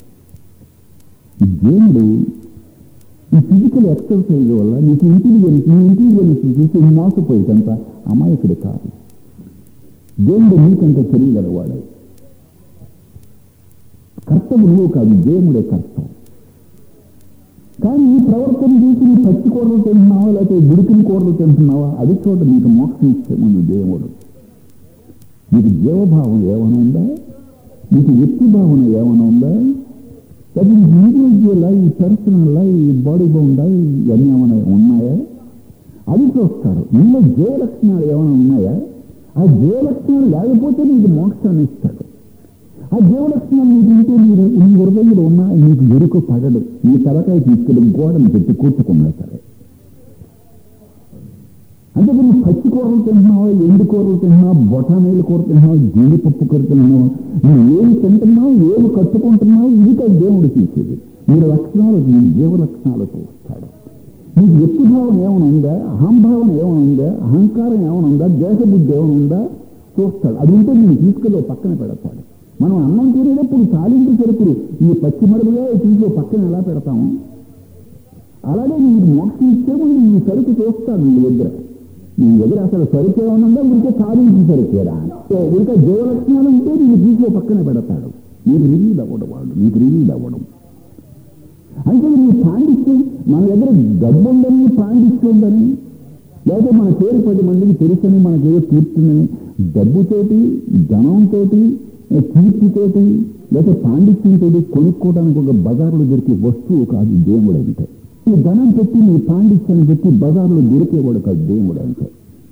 దేవుడు ఈ ఫిజికల్ ఎక్సర్సైజ్ వల్ల నీకు ఇంటెలిజెన్స్ నీ ఇంటెలిజెన్స్ చూసి మోసపోయేటంత అమాయకుడు కాదు దేవుడు నీకంటే తెలియగలవాడు కర్తవు నువ్వు కాదు దేవుడే కర్తం కానీ ఈ ప్రవర్తన చూసి నీ పచ్చి కూరలు తింటున్నావా లేకపోతే గుడికిన కూరలు తింటున్నావా అది చోట నీకు మోక్షం ఇచ్చే ముందు దేవుడు నీకు జీవభావం ఏమైనా ఉందా నీకు వ్యక్తి భావన ఏమైనా ఉందా లేకపోతే నీకు ఇండివిజువల్ ఈ పర్సనల్ ఈ బాడీ బాగుందా ఇవన్నీ ఏమైనా ఉన్నాయా అది చూస్తారు నీలో జీవ లక్షణాలు ఏమైనా ఉన్నాయా ఆ జీవ లక్షణాలు లేకపోతే నీకు మోక్షాన్ని ఇస్తాడు ఆ జీవ లక్షణాలు నీకు ఉంటే మీరు నీ హృదయంలో ఉన్నా నీకు ఎరుక పడడు నీ తలకాయ తీసుకెళ్ళి గోడను పెట్టి కూర్చుకున్నా సరే అంటే నువ్వు పచ్చి కూరలు తింటున్నావా ఎండు కూరలు తింటున్నావా బొటానీల కూర తింటున్నావా జీడిపప్పు కూర తింటున్నావా నువ్వు ఏమి తింటున్నావు ఏమి కట్టుకుంటున్నావు ఇది కాదు దేవుడు చూసేది నీ లక్షణాలు నీ జీవ లక్షణాలు చూస్తాడు నీకు వ్యక్తి భావం ఏమైనా ఉందా అహంభావం ఏమైనా ఉందా అహంకారం ఏమైనా ఉందా దేశబుద్ధి ఏమైనా ఉందా చూస్తాడు అది ఉంటే నేను తీసుకెళ్ళి ఓ పక్కన పెడతాడు మనం అన్నం తినేటప్పుడు తాలింపు సరుకులు ఈ పచ్చి మరుగుగా తీసి ఓ పక్కన ఎలా పెడతాము అలాగే నీకు మోక్షం ఇచ్చే ముందు ఈ సరుకు చూస్తాను నీ దగ్గర నీ దగ్గర అసలు సరుకు ఏమైనా ఉందా ఉడికే సాధించి సరుకేరా సో ఉడికే జీవ లక్షణాలు ఉంటే నీకు తీసి ఓ పక్కన పెడతాడు నీకు రిలీజ్ అవ్వడం వాడు నీకు రిలీజ్ అవ్వడం అంటే నీ పాండిత్యం మన దగ్గర డబ్బు ఉందని పాండిత్యం ఉందని లేకపోతే మన పేరు పది మందికి తెలుసని మనకేదో కీర్తుందని డబ్బుతోటి ధనంతోటి కీర్తితోటి లేకపోతే పాండిత్యంతో కొనుక్కోవడానికి ఒక బజార్లో దొరికే వస్తువు కాదు దేవుడు అంటే ఈ ధనం పెట్టి నీ పాండిత్యాన్ని పెట్టి బజార్లో దొరికేవాడు కాదు దేవుడు అంటే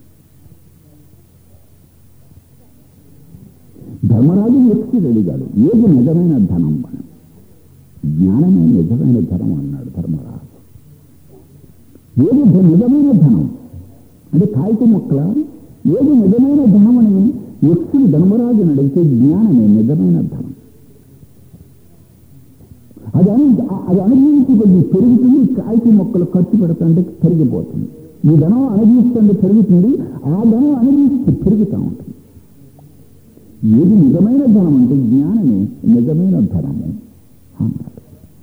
ధర్మరాజు వ్యక్తి అడిగాడు ఏది నిజమైన ధనం మనం జ్ఞానమే నిజమైన ధనం అన్నాడు ధర్మరాజు ఏది ధ- నిజమైన ధనం అంటే కాగితం మొక్కల ఏది నిజమైన ధనం అని యక్షుడు ధర్మరాజుని అడిగితే జ్ఞానమే నిజమైన ధనం అది అని అది అనుభవించి కొద్ది పెరుగుతుంది కాగితం మొక్కలు ఖర్చు పెడుతుంటే పెరిగిపోతుంది ఈ ధనం అనుభవిస్తుంటే పెరుగుతుంది ఆ ధనం అనుభవిస్తే పెరుగుతూ ఉంటుంది ఏది నిజమైన ధనం అంటే జ్ఞానమే నిజమైన ధనము అన్నాడు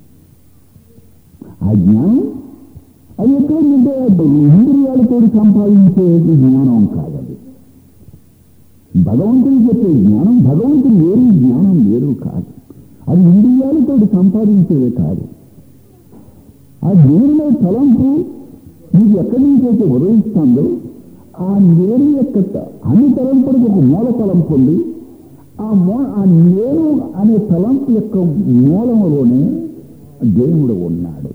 ఆ జ్ఞానం అది ఎక్కడంటే ఇంద్రియాలతో సంపాదించే జ్ఞానం కాదది భగవంతుడు చెప్పే జ్ఞానం భగవంతుడు వేరు జ్ఞానం వేరు కాదు అది ఇంద్రియాలతో సంపాదించేదే కాదు ఆ నేరులో తలంపు నీకు ఎక్కడి నుంచి అయితే ఉదయిస్తుందో ఆ నేరు యొక్క త- అన్ని తలంపులకు ఒక మూల తలంపు ఉంది ఆ మూ ఆ నేరు అనే తలంపు యొక్క మూలంలోనే దేవుడు ఉన్నాడు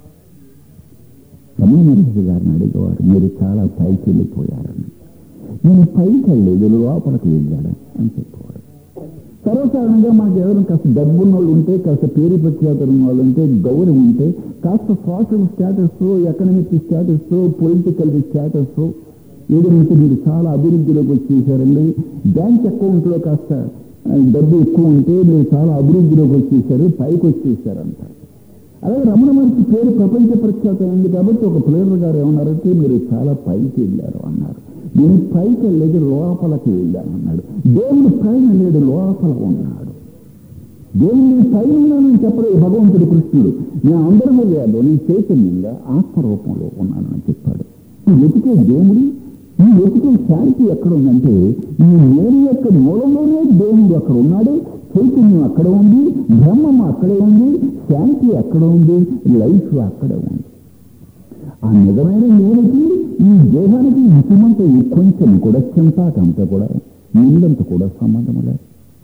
రమణ మహర్షి గారిని అడిగేవారు మీరు చాలా పైకి వెళ్ళిపోయారని నేను పైకి వెళ్ళలేదు లోపలికి వెళ్ళాడు అని చెప్పేవాడు సర్వసాధారణంగా మనకు ఎవరైనా కాస్త డబ్బున్న వాళ్ళు ఉంటే కాస్త పేరు ప్రఖ్యాతులు ఉన్న వాళ్ళు ఉంటే గౌరవం ఉంటే కాస్త social status economic status political status ఏదైతే మీరు చాలా అభివృద్ధిలోకి వచ్చేసారండి బ్యాంక్ అకౌంట్లో కాస్త ఆ, డబ్బు ఎక్కువ ఉంటే మీరు చాలా అభివృద్ధిలోకి వచ్చేసారు పైకి వచ్చేసారు అంటారు అలాగే రమణ మహర్షి పేరు ప్రపంచ ప్రఖ్యాతమైంది కాబట్టి ఒక ప్లేయర్ గారు ఏమన్నారంటే మీరు చాలా పైకి వెళ్ళారు అన్నారు నేను పైకి వెళ్ళేది లోపలికి వెళ్ళాను అన్నాడు దేవుడు పైన లేడు లోపల ఉన్నాడు దేవుడు నేను పైన ఉన్నానని చెప్పలేదు భగవంతుడు కృష్ణుడు నేను అందరి హృదయాల్లో నేను చైతన్యంగా ఆత్మరూపంలో ఉన్నానని చెప్పాడు ఈ వెతికే దేవుడు ఈ వెతికే శాంతి ఎక్కడ ఉందంటే ఈ నేను యొక్క మూలంలోనే దేవుడు అక్కడ ఉన్నాడు చైతన్యం అక్కడ ఉంది బ్రహ్మం అక్కడే ఉంది శాంతి అక్కడ ఉంది లైఫ్ అక్కడే ఉంది ఆ నిజమైన నేనికి ఈ దేహానికి ఇసుమంత ఈ కొంచెం కూడా చింతాకంత కూడా నీళ్ళంత కూడా సంబంధం లేదు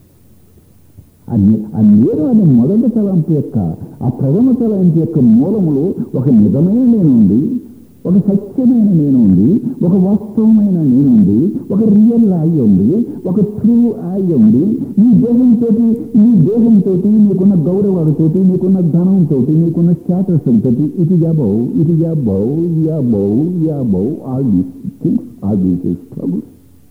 ఆ నే- ఆ నేరు అనే మొదటి తలంపు యొక్క ఆ ప్రథమ తలంపు యొక్క మూలములో ఒక నిజమైన నేను ఉంది ఒక సత్యమైన నేను ఉంది ఒక వాస్తవమైన నేను ఉంది ఒక రియల్ ఆయి ఉంది ఒక ట్రూ ఆయి ఉంది ఈ దేహంతో ఈ దేహంతో నీకున్న గౌరవాలతో నీకున్న ధనంతో నీకున్న స్టాటస్ తోటి it is above it is above above above all these things all these struggles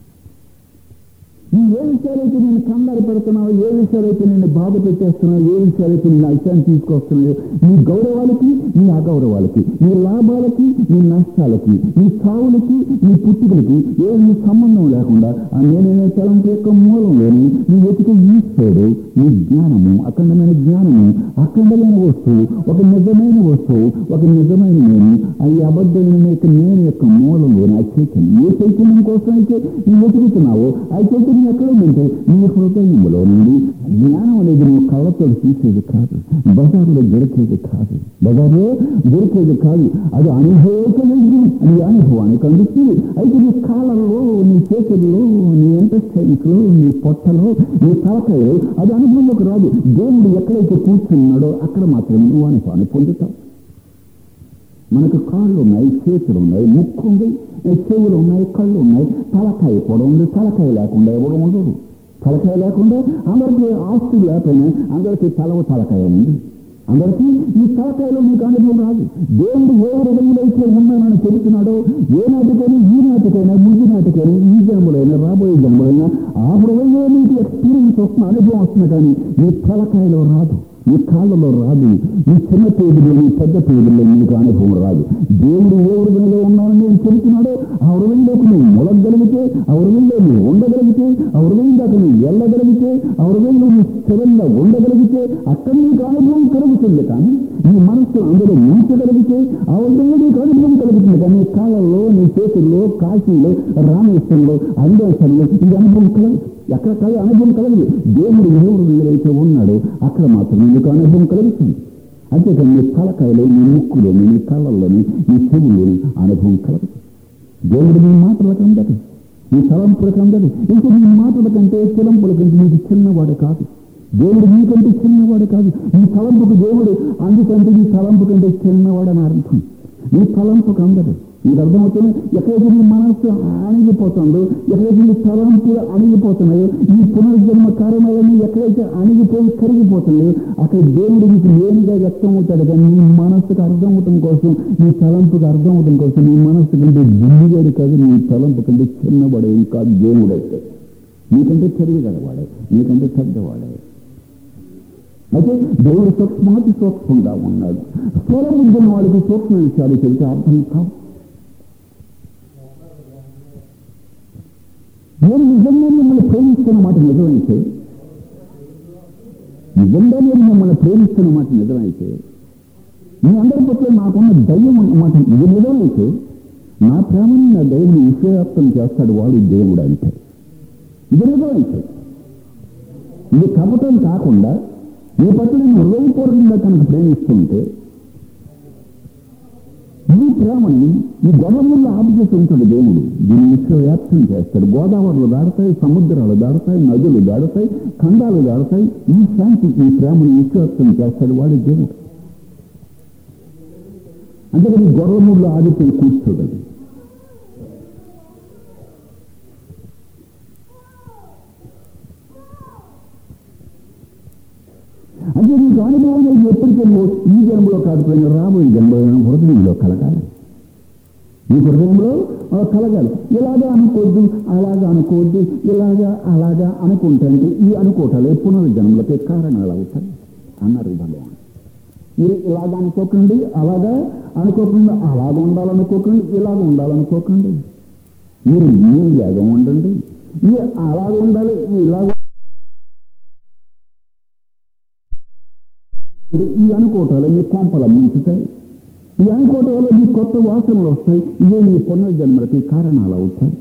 నువ్వు ఏ విషయాలైతే నేను కంగారు పెడుతున్నావు ఏ విషయాలైతే నేను బాధ పెట్టేస్తున్నావు ఏ విషయాలైతే నేను ఐశాన్ని తీసుకొస్తున్నావు నీ గౌరవాలకి నీ అగౌరవాలకి నీ లాభాలకి నీ నష్టాలకి నీ చావులకి నీ పుట్టుకలకి ఏ నీ సంబంధం లేకుండా ఆ నేనే తలంపు యొక్క మూలంలోని నీ వెతికే ఈశ్వరుడు నీ జ్ఞానము అఖండమైన జ్ఞానము అఖండమైన వస్తువు ఒక నిజమైన వస్తువు ఒక నిజమైన నేను ఆ అబద్ధమైన యొక్క నేను యొక్క మూలంలోని ఆ చైతన్యం ఏ చైతన్యం కోసం అయితే నువ్వు వెతుకుతున్నావో ఆ చైతన్యం ఎక్కడ ఉందంటే నీ హృదయంలో నుండి జ్ఞానం అనేది నువ్వు కళ్ళతో తీసేది కాదు బజార్లో దొరికేది కాదు బజార్లో దొరికేది కాదు అది అనుభవించలేదు నీ అనుభవానికి అందుతుంది అయితే నీ కాళ్ళలో నీ చేతుల్లో నీ ఎంటర్టైన్స్లో నీ పొట్టలో నీ తలకాయలో అది అనుభవంలోకి రాదు దేవుడు ఎక్కడైతే కూర్చున్నాడో అక్కడ మాత్రం నువ్వు అనుభవాన్ని పొందుతావు మనకు కాళ్ళు ఉన్నాయి చేతులు ఉన్నాయి ముక్కు ఉంది చెవులు ఉన్నాయి కళ్ళు ఉన్నాయి తలకాయ కూడా ఉంది తలకాయ లేకుండా ఎవరు ఉండదు తలకాయ లేకుండా అందరికీ ఆస్తి లేకపోయినా అందరికీ తలవ తలకాయ ఉంది అందరికీ ఈ తలకాయలో మీకు అనుభవం రాదు దేవుడు ఏ హృదయంలో అయితే ఉన్నానని చెబుతున్నాడో ఏ నాటికైనా ఈ నాటికైనా ముందు నాటికైనా ఈ జన్మలైనా రాబోయే జన్మలైనా ఆ హృదయంలో మీకు ఎక్స్పీరియన్స్ వస్తున్న అనుభవం వస్తుంది కానీ ఈ తలకాయలో రాదు ఈ కాళ్ళలో రాదు ఈ చిన్న పేదలు ఈ పెద్ద పేదల్లో నీకు అనుభవం రాదు దేవుడు ఏ హృదయంలో ఉన్నానని నేను చెబుతున్నాడో ఆ హృదయంలోకి నువ్వు మొలగలిగితే ఆ హృదయంలో నువ్వు ఉండగలిగితే ఆ హృదయం దాకా నువ్వు వెళ్ళగలిగితే ఆ హృదయంలో నువ్వు స్థిరంగా ఉండగలిగితే అక్కడ నీకు అనుభవం కలుగుతుంది కానీ నీ మనస్సు అందులో ఉంచగలిగితే ఆ హృదయంలో నీకు అనుభవం కలుగుతుంది కానీ నీ కాళ్ళల్లో నీ చేతుల్లో కాశీలో రామేశ్వరంలో అందేశ్వరంలో ఈ అనుభవం కలగదు ఎక్కడ కాదు అనుభవం కలగదు దేవుడు ఏ హృదయంలో ఉన్నాడో అక్కడ మాత్రం నీకు అనుభవం కలుగుతుంది అంతేకాని నీ తలకాయలో నీ ముక్కులోని నీ కళ్ళల్లోని నీ చెవుల్లోని అనుభవం కలగదు దేవుడు నీ మాటలకు అందదు నీ తలంపులకు అందదు ఇంకా నీ మాటల కంటే తలంపుల కంటే నీకు చిన్నవాడు కాదు దేవుడు నీకంటే చిన్నవాడు కాదు నీ తలంపుకు దేవుడు అందుకంటే నీ తలంపు కంటే చిన్నవాడు అని అర్థం నీ తలంపుకు అందదు మీకు అర్థమవుతుంది ఎక్కడైతే మీ మనస్సు అణిగిపోతుందో ఎక్కడైతే మీ తలంపులు అణిగిపోతున్నాయో ఈ పునర్జన్మ కారణాలన్నీ ఎక్కడైతే అణిగిపోయి కరిగిపోతున్నాయో అక్కడ దేవుడు మీకు లేనిగా వ్యక్తం అవుతాడు కానీ మీ మనస్సుకు అర్థం అవటం కోసం మీ తలంపుకు అర్థం అవటం కోసం మీ మనస్సు కంటే దిల్లిగాడు కాదు మీ తలంపు కంటే చిన్నవాడే ఇంకా దేవుడు అయితే మీకంటే చెరువుగలవాడే మీకంటే పెద్దవాడే అయితే దేవుడు సూక్ష్మాతి సూక్ష్మంగా ఉన్నాడు స్థూల బుద్ధి ఉన్న వాడికి సూక్ష్మ విషయాలు చెబితే అర్థం కావు నేను నిజంగా మిమ్మల్ని ప్రేమిస్తున్న మాట నిజమైతే నిజంగా నేను మిమ్మల్ని ప్రేమిస్తున్న మాట నిజమైతే మీ అందరి పట్ల నాకున్న దయ్యం అన్నమాట ఇది నిజమైతే నా ప్రేమని నా దయ్యం విశ్వవ్యాప్తం చేస్తాడు వాడు దేవుడు అంటే ఇది నిజమైతే ఇది కపటం కాకుండా ఈ పట్ల నేను హృదయపూర్వకంగా కనుక ప్రేమిస్తుంటే ఈ ప్రేమని ఈ గొడవల్లో ఆపుచేసి ఉంటాడు దేవుడు దీన్ని విశ్వవ్యాప్తం చేస్తాడు గోదావరిలో దాడతాయి సముద్రాలు దాడతాయి నదులు దాడతాయి ఖండాలు దాడతాయి ఈ శాంతి ఈ ప్రేమను విశ్వవ్యాప్తం చేస్తాడు వాడు దేవుడు అందుకని గొడవముల్లో ఆగిపోయి కూర్చోడు అది అంటే నీకు అనుభవం అనేది ఎప్పటికెళ్ళో ఈ జన్మలో కాకపోయినా రాబోయే జన్మలో హృదయంలో కలగాలి ఈ హృదయంలో ఆ, కలగాలి ఇలాగా అనుకోవద్దు అలాగా అనుకోవద్దు ఇలాగా అలాగా అనుకుంటే ఈ అనుకోవటాలు పునర్జన్మలకి కారణాలు అవుతాయి అన్నారు భగవాన్ మీరు ఇలాగ అనుకోకండి అలాగా అనుకోకుండా అలాగ ఉండాలనుకోకండి ఇలాగ ఉండాలనుకోకండి మీరు మీరు ఇలాగ ఉండండి ఈ అలాగ ఉండాలి ఇలాగ ఈ అనుకోవటాలు మీ కొంపల ముంచుతాయి ఈ అనుకోవటం వల్ల మీ కొత్త వాసనలు వస్తాయి ఇవే మీ పునర్జన్మలకి కారణాలు అవుతాయి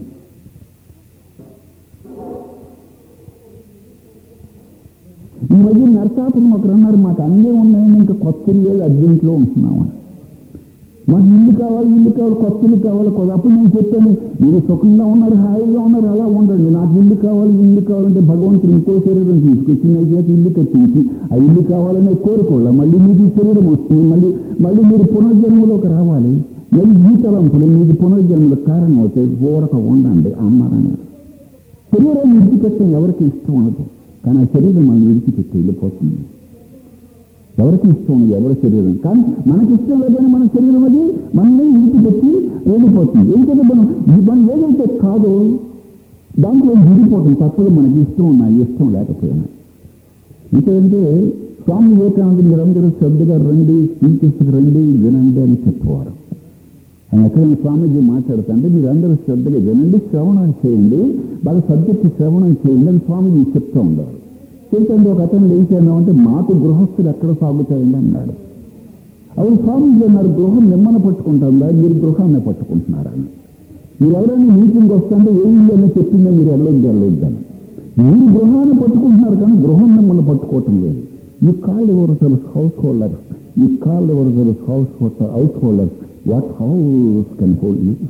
ఈ మధ్య నరసాపురం ఒకరు అన్నారు మాకు అన్నీ ఉన్నాయని ఇంకా కొత్త లేదు అర్జెంట్లో ఉంటున్నామని మాకు ఇల్లు కావాలి ఇల్లు కావాలి కొత్త ఇల్లు కావాలి కొత్త అప్పుడు నేను చెప్పాను మీరు సుఖంగా ఉన్నారు హాయిగా ఉన్నారు అలా ఉండండి నాకు ఇల్లు కావాలి ఇల్లు కావాలంటే భగవంతుడు ఇంకో శరీరం తీసుకొచ్చి నా చేత ఇల్లు కట్టించి ఆ ఇల్లు కావాలనే కోరుకోవాలి మళ్ళీ మీకు ఈ శరీరం వస్తుంది మళ్ళీ మళ్ళీ మీరు పునర్జన్మలోకి రావాలి మళ్ళీ ఈ తలంపులు మీకు పునర్జన్మలకు కారణం అవుతాయి ఊరక ఉండండి అన్నారని శరీరాన్ని విడిచిపెట్టడం ఎవరికి ఇష్టం ఉండదు కానీ ఆ శరీరం మనం విడిచిపెట్టి వెళ్ళిపోతుంది ఎవరికి ఇష్టం ఉండదు ఎవరి శరీరం కానీ మనకి ఇష్టం లేదని మన శరీరం అది మనల్ని విడిచిపెట్టి వెళ్ళిపోతుంది ఎందుకంటే మనం ఈ మనం ఏదైతే కాదో దాంట్లో విడిపోతుంది తప్పదు మనకి ఇష్టం ఉన్నా ఇష్టం లేకపోయినా ఇంకేంటే స్వామి వివేకానంద మీరందరూ శ్రద్ధగా రండి శ్రీకృష్ణకు రండి వినండి అని చెప్పేవారు ఆయన ఎక్కడైనా స్వామీజీ మాట్లాడుతుంటే మీరు అందరూ శ్రద్ధగా వినండి శ్రవణం చేయండి బాగా సబ్జెక్ట్ శ్రవణం చేయండి అని స్వామీజీ చెప్తూ ఉండేవారు చెప్తే ఒక అతను లేచాను అంటే మాకు గృహస్థులు ఎక్కడ సాగుతాయండి అన్నాడు అవును స్వామీజీ అన్నారు గృహం మిమ్మల్ని పట్టుకుంటుందా మీరు గృహాన్ని పట్టుకుంటున్నారని మీరు ఎవరైనా మీటింగ్ వస్తుంటే ఏ ఇల్లు అని చెప్పిందో మీరు వెళ్ళొద్దు వెళ్ళొద్దని మీరు గృహాన్ని పట్టుకుంటున్నారు కానీ గృహం మిమ్మల్ని పట్టుకోవటం లేదు you call yourselves householders you call yourselves house householders what house can hold you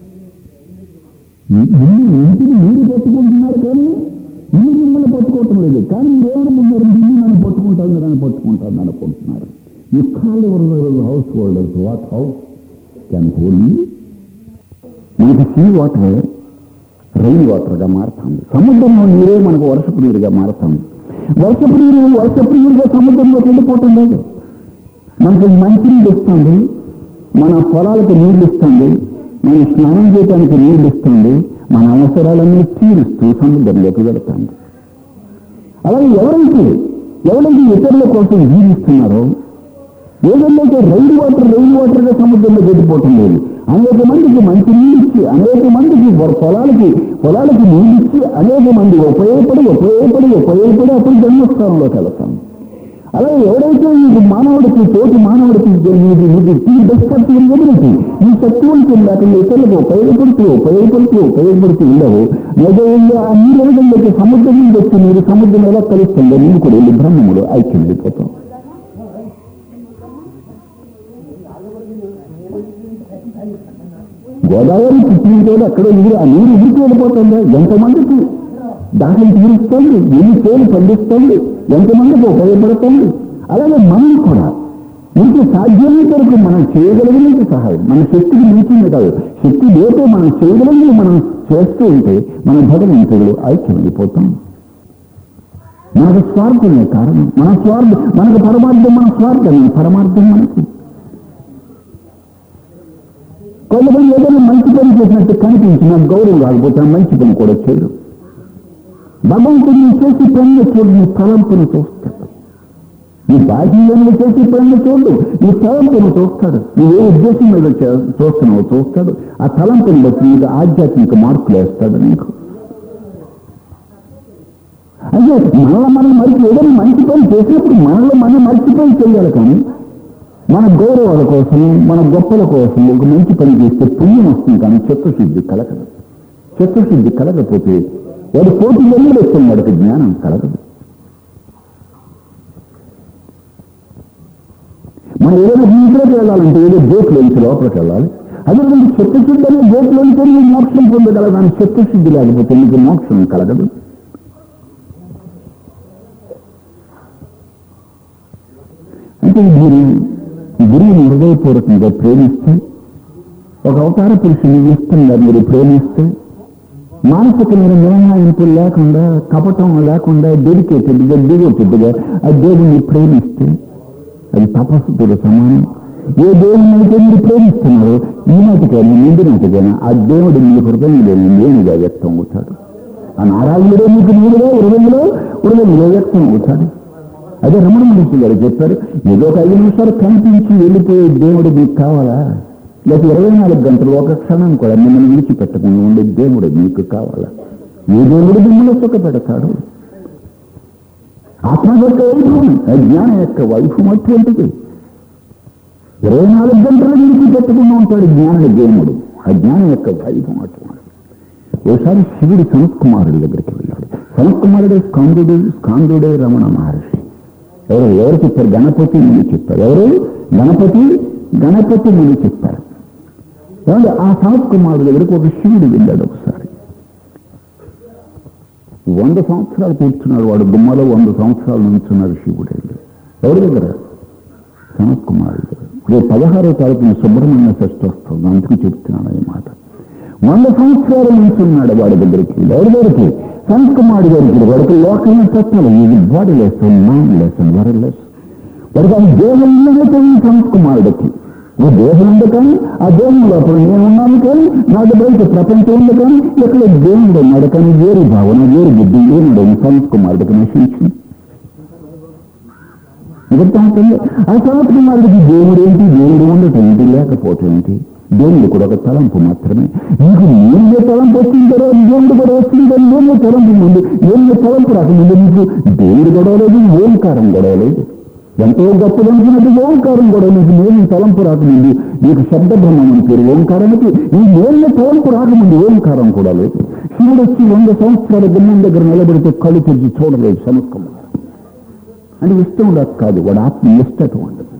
ఇల్లు ఇంటిని మీరు పట్టుకుంటున్నారు కానీ ఇల్లు మిమ్మల్ని పట్టుకోవటం లేదు కానీ మీరు ఏమనుకుంటున్నారు ఇల్లు నన్ను పట్టుకుంటాను నన్ను పట్టుకుంటాను అనుకుంటున్నారు యూ కాల్ ఎవరు householders what house can hold you మనకి సీ వాటర్ రైన్ వాటర్గా మారుతుంది సముద్రంలో నీరే మనకు వర్షపు నీరుగా మారుతుంది వర్షపు నీరు వర్షపు నీరుగా సముద్రంలోకి వెళ్ళిపోవటం లేదు మనకి మంచి నీళ్ళు ఇస్తుంది మన పొలాలకు నీళ్లు ఇస్తుంది మనం స్నానం చేయడానికి నీళ్లు ఇస్తుంది మన అవసరాలన్నీ తీరుస్తూ సముద్రంలోకి వెళుతుంది అలాగే ఎవరైతే ఎవరైతే ఇతరుల కోసం జీవిస్తున్నారో ఏదైతే రైలు వాటర్ రైలు వాటర్గా సముద్రంలో వెళ్ళిపోవటం లేదు అనేక మందికి మంచి నీళ్ళు ఇచ్చి అనేక మందికి వర- పొలాలకి పొలాలకి నీళ్ళు ఇచ్చి అనేక మంది ఉపయోగపడి ఉపయోగపడి ఉపయోగపడి అప్పుడు జన్మస్థానంలోకి వెళతాం అలాగే ఎవరైతే ఈ మానవుడికి తోటి మానవుడికి ఇది ఇది ఈ బెస్ట్ ఎదురుకి ఈ శక్తివంతం లేకుండా ఇతరులకు ఉపయోగపడుతూ ఉపయోగపడుతూ ఉపయోగపడుతూ ఉండవు నిజంగా ఆ నీరు ఏదైతే సముద్రం నుంచి వచ్చి నీరు సముద్రం ఎలా కలుస్తుందో నీరు కూడా వెళ్ళి బ్రహ్మముడు ఐక్యమైపోతాం గోదావరి పుట్టినతోడు అక్కడ నీరు ఆ నీరు ఎదురుకు వెళ్ళిపోతుందా ఎంతమందికి దాంట్లో తీరుస్తుంది ఎన్ని పేరు పండిస్తుంది ఎంతమందికి ఉపయోగపడుతుంది అలాగే మనం కూడా మీకు సాధ్యమైనంత వరకు మనం చేయగలిగినంత సహాయం మన శక్తికి మించింది కాదు శక్తి లేకపోతే మనం చేయగలిగినది మనం చేస్తూ ఉంటే మన భగవంతుడు ఐక్యమైపోతాం మనకు స్వార్థమే కారణం మన స్వార్థం మనకు పరమార్థం మన స్వార్థమే పరమార్థం మనకి కొంతమంది ఏదైనా మంచి పని చేసినట్టు కనిపించిన గౌరవం రాకపోతే ఆ మంచి పని కూడా చేయరు భగవంతుడు నీ చేసి పనులు చూడు నీ తలంపును చూస్తాడు నీ బాహ్యంలో చేసి పనులు చూడు నీ తలంపును చూస్తాడు నువ్వు ఏ ఉద్దేశం మీద చే- చూస్తున్నావో చూస్తాడు ఆ తలంపుని బట్టి నీకు ఆధ్యాత్మిక మార్పులు వేస్తాడు నీకు అంటే మనలో మనం మరిచి ఏదైనా మంచి పని చేసినప్పుడు మనలో మనం మర్చిపోయి చేయాలి కానీ మన గౌరవాల కోసం మన గొప్పల కోసం ఒక మంచి పని చేస్తే పుణ్యం వస్తుంది కానీ చిత్తశుద్ధి కలగదు చిత్తశుద్ధి కలగకపోతే వాడు కోటి ఎన్ని వస్తుంది వాడికి జ్ఞానం కలగదు మనం ఏదైనా ఇంట్లోకి వెళ్ళాలంటే ఏదో గేట్లోంచి లోపలికి వెళ్ళాలి అదే నీకు చిత్తశుద్ధి అనే గేట్లోంచి నీకు మోక్షం పొందగలదు కానీ చిత్తశుద్ధి లేకపోతే నీకు మోక్షం కలగదు అంటే మీరు గురువుని హృదయపూర్వకంగా ప్రేమిస్తే ఒక అవతార పురుషుని ఇష్టంగా మీరు ప్రేమిస్తే మానసిక మీరు మినహాయింపులు లేకుండా కపటం లేకుండా డెడికేటెడ్గా డివోటెడ్గా ఆ దేవుణ్ణి ప్రేమిస్తే అది తపస్సుతో సమానం ఏ దేవుని అయితే మీరు ప్రేమిస్తున్నారో ఈనాటికైనా ముందు నాటికైనా ఆ దేవుడు మీ హృదయంలోని నేనుగా వ్యక్తం అవుతాడు ఆ నారాయణుడే మీకు నేనుగా హృదయంలో హృదయంలో వ్యక్తం అవుతాడు అదే రమణ మహర్షి గారు చెప్పారు ఏదో ఒక ఐదు నిమిషాలు కనిపించి వెళ్ళిపోయే దేవుడు మీకు కావాలా లేక ఇరవై నాలుగు గంటలు ఒక క్షణం కూడా మిమ్మల్ని విడిచిపెట్టకుండా ఉండే దేవుడు మీకు కావాలా ఏ దేవుడు మిమ్మల్ని సుఖ పెడతాడు ఆత్మ యొక్క వైభవం అజ్ఞానం యొక్క వైభవం అటువంటిది ఇరవై నాలుగు గంటలు విడిచిపెట్టకుండా ఉంటాడు జ్ఞానుడు దేవుడు అజ్ఞానం యొక్క వైభవం అటువంటి ఓసారి శివుడు సనత్ కుమారుడి దగ్గరికి వెళ్ళాడు సనత్ కుమారుడే స్కాందుడు స్కాందుడే రమణ మహర్షి ఎవరు ఎవరు చెప్పారు గణపతి ముందు చెప్పారు ఎవరు గణపతి గణపతి ముందు చెప్పారు ఏమంటే ఆ సనత్ కుమారుడు దగ్గరికి ఒక శివుడు వెళ్ళాడు ఒకసారి వంద సంవత్సరాలు కూర్చున్నాడు వాడు గుమ్మలో వంద సంవత్సరాలు నుంచున్నారు శివుడు ఎవరి దగ్గర సనత్ కుమారుడు దగ్గర రేపు పదహారో తారీఖున సుబ్రహ్మణ్య షష్ఠి వస్తుంది అందుకు చెప్తున్నాను ఈ మాట వంద సంవత్సరాల నుంచి ఉన్నాడు వాడి దగ్గరికి ఎవరి దగ్గరికి సనత్ కుమారుడు దగ్గరికి వాడికి లోకల్ని తత్వాలు ఇది బాడీ లెస్ మైండ్ లెస్ వర లెస్ వాడికి ఆ దేహం తెలియదు సనత్ కుమారుడికి ఈ దేహం ఉంది కానీ ఆ దేహం లోపల నేను ఉన్నాను కానీ నా దగ్గర ప్రపంచం ఉంది కానీ ఇక్కడ దేవుడు ఉన్నాడు కానీ వేరు భావన వేరు బుద్ధి ఏనాడు సనత్ కుమారుడికి నశించింది నిజంగా ఆ సనత్ కుమారుడికి దేవుడు ఏంటి దేవుడు ఉండటం ఏంటి లేకపోవటం ఏంటి దేవుడు కూడా ఒక తలంపు మాత్రమే నీకు నేనే తలంపు వచ్చిందో దేవుడు కూడా వచ్చిందో నేనే తలంపు ముందు నేనే తలంపు రాకముందు నీకు దేవుడు గొడవలేదు ఓంకారం గొడవలేదు ఎంతో గొప్పలు అనుకున్నట్టు ఓంకారం గొడవ నీకు నేను తలంపు రాకముందు నీకు శబ్ద బ్రహ్మం అని పేరు ఓంకారానికి ఈ నేను తలంపు రాకముందు ఓంకారం కూడా లేదు శివుడు వచ్చి వంద సంవత్సరాల గుమ్మం దగ్గర నిలబడితే కళ్ళు తెరిచి చూడలేదు సనుక్కమ్మ అని ఇష్టం ఉండదు కాదు వాడు ఆత్మ ఇష్టం ఉండదు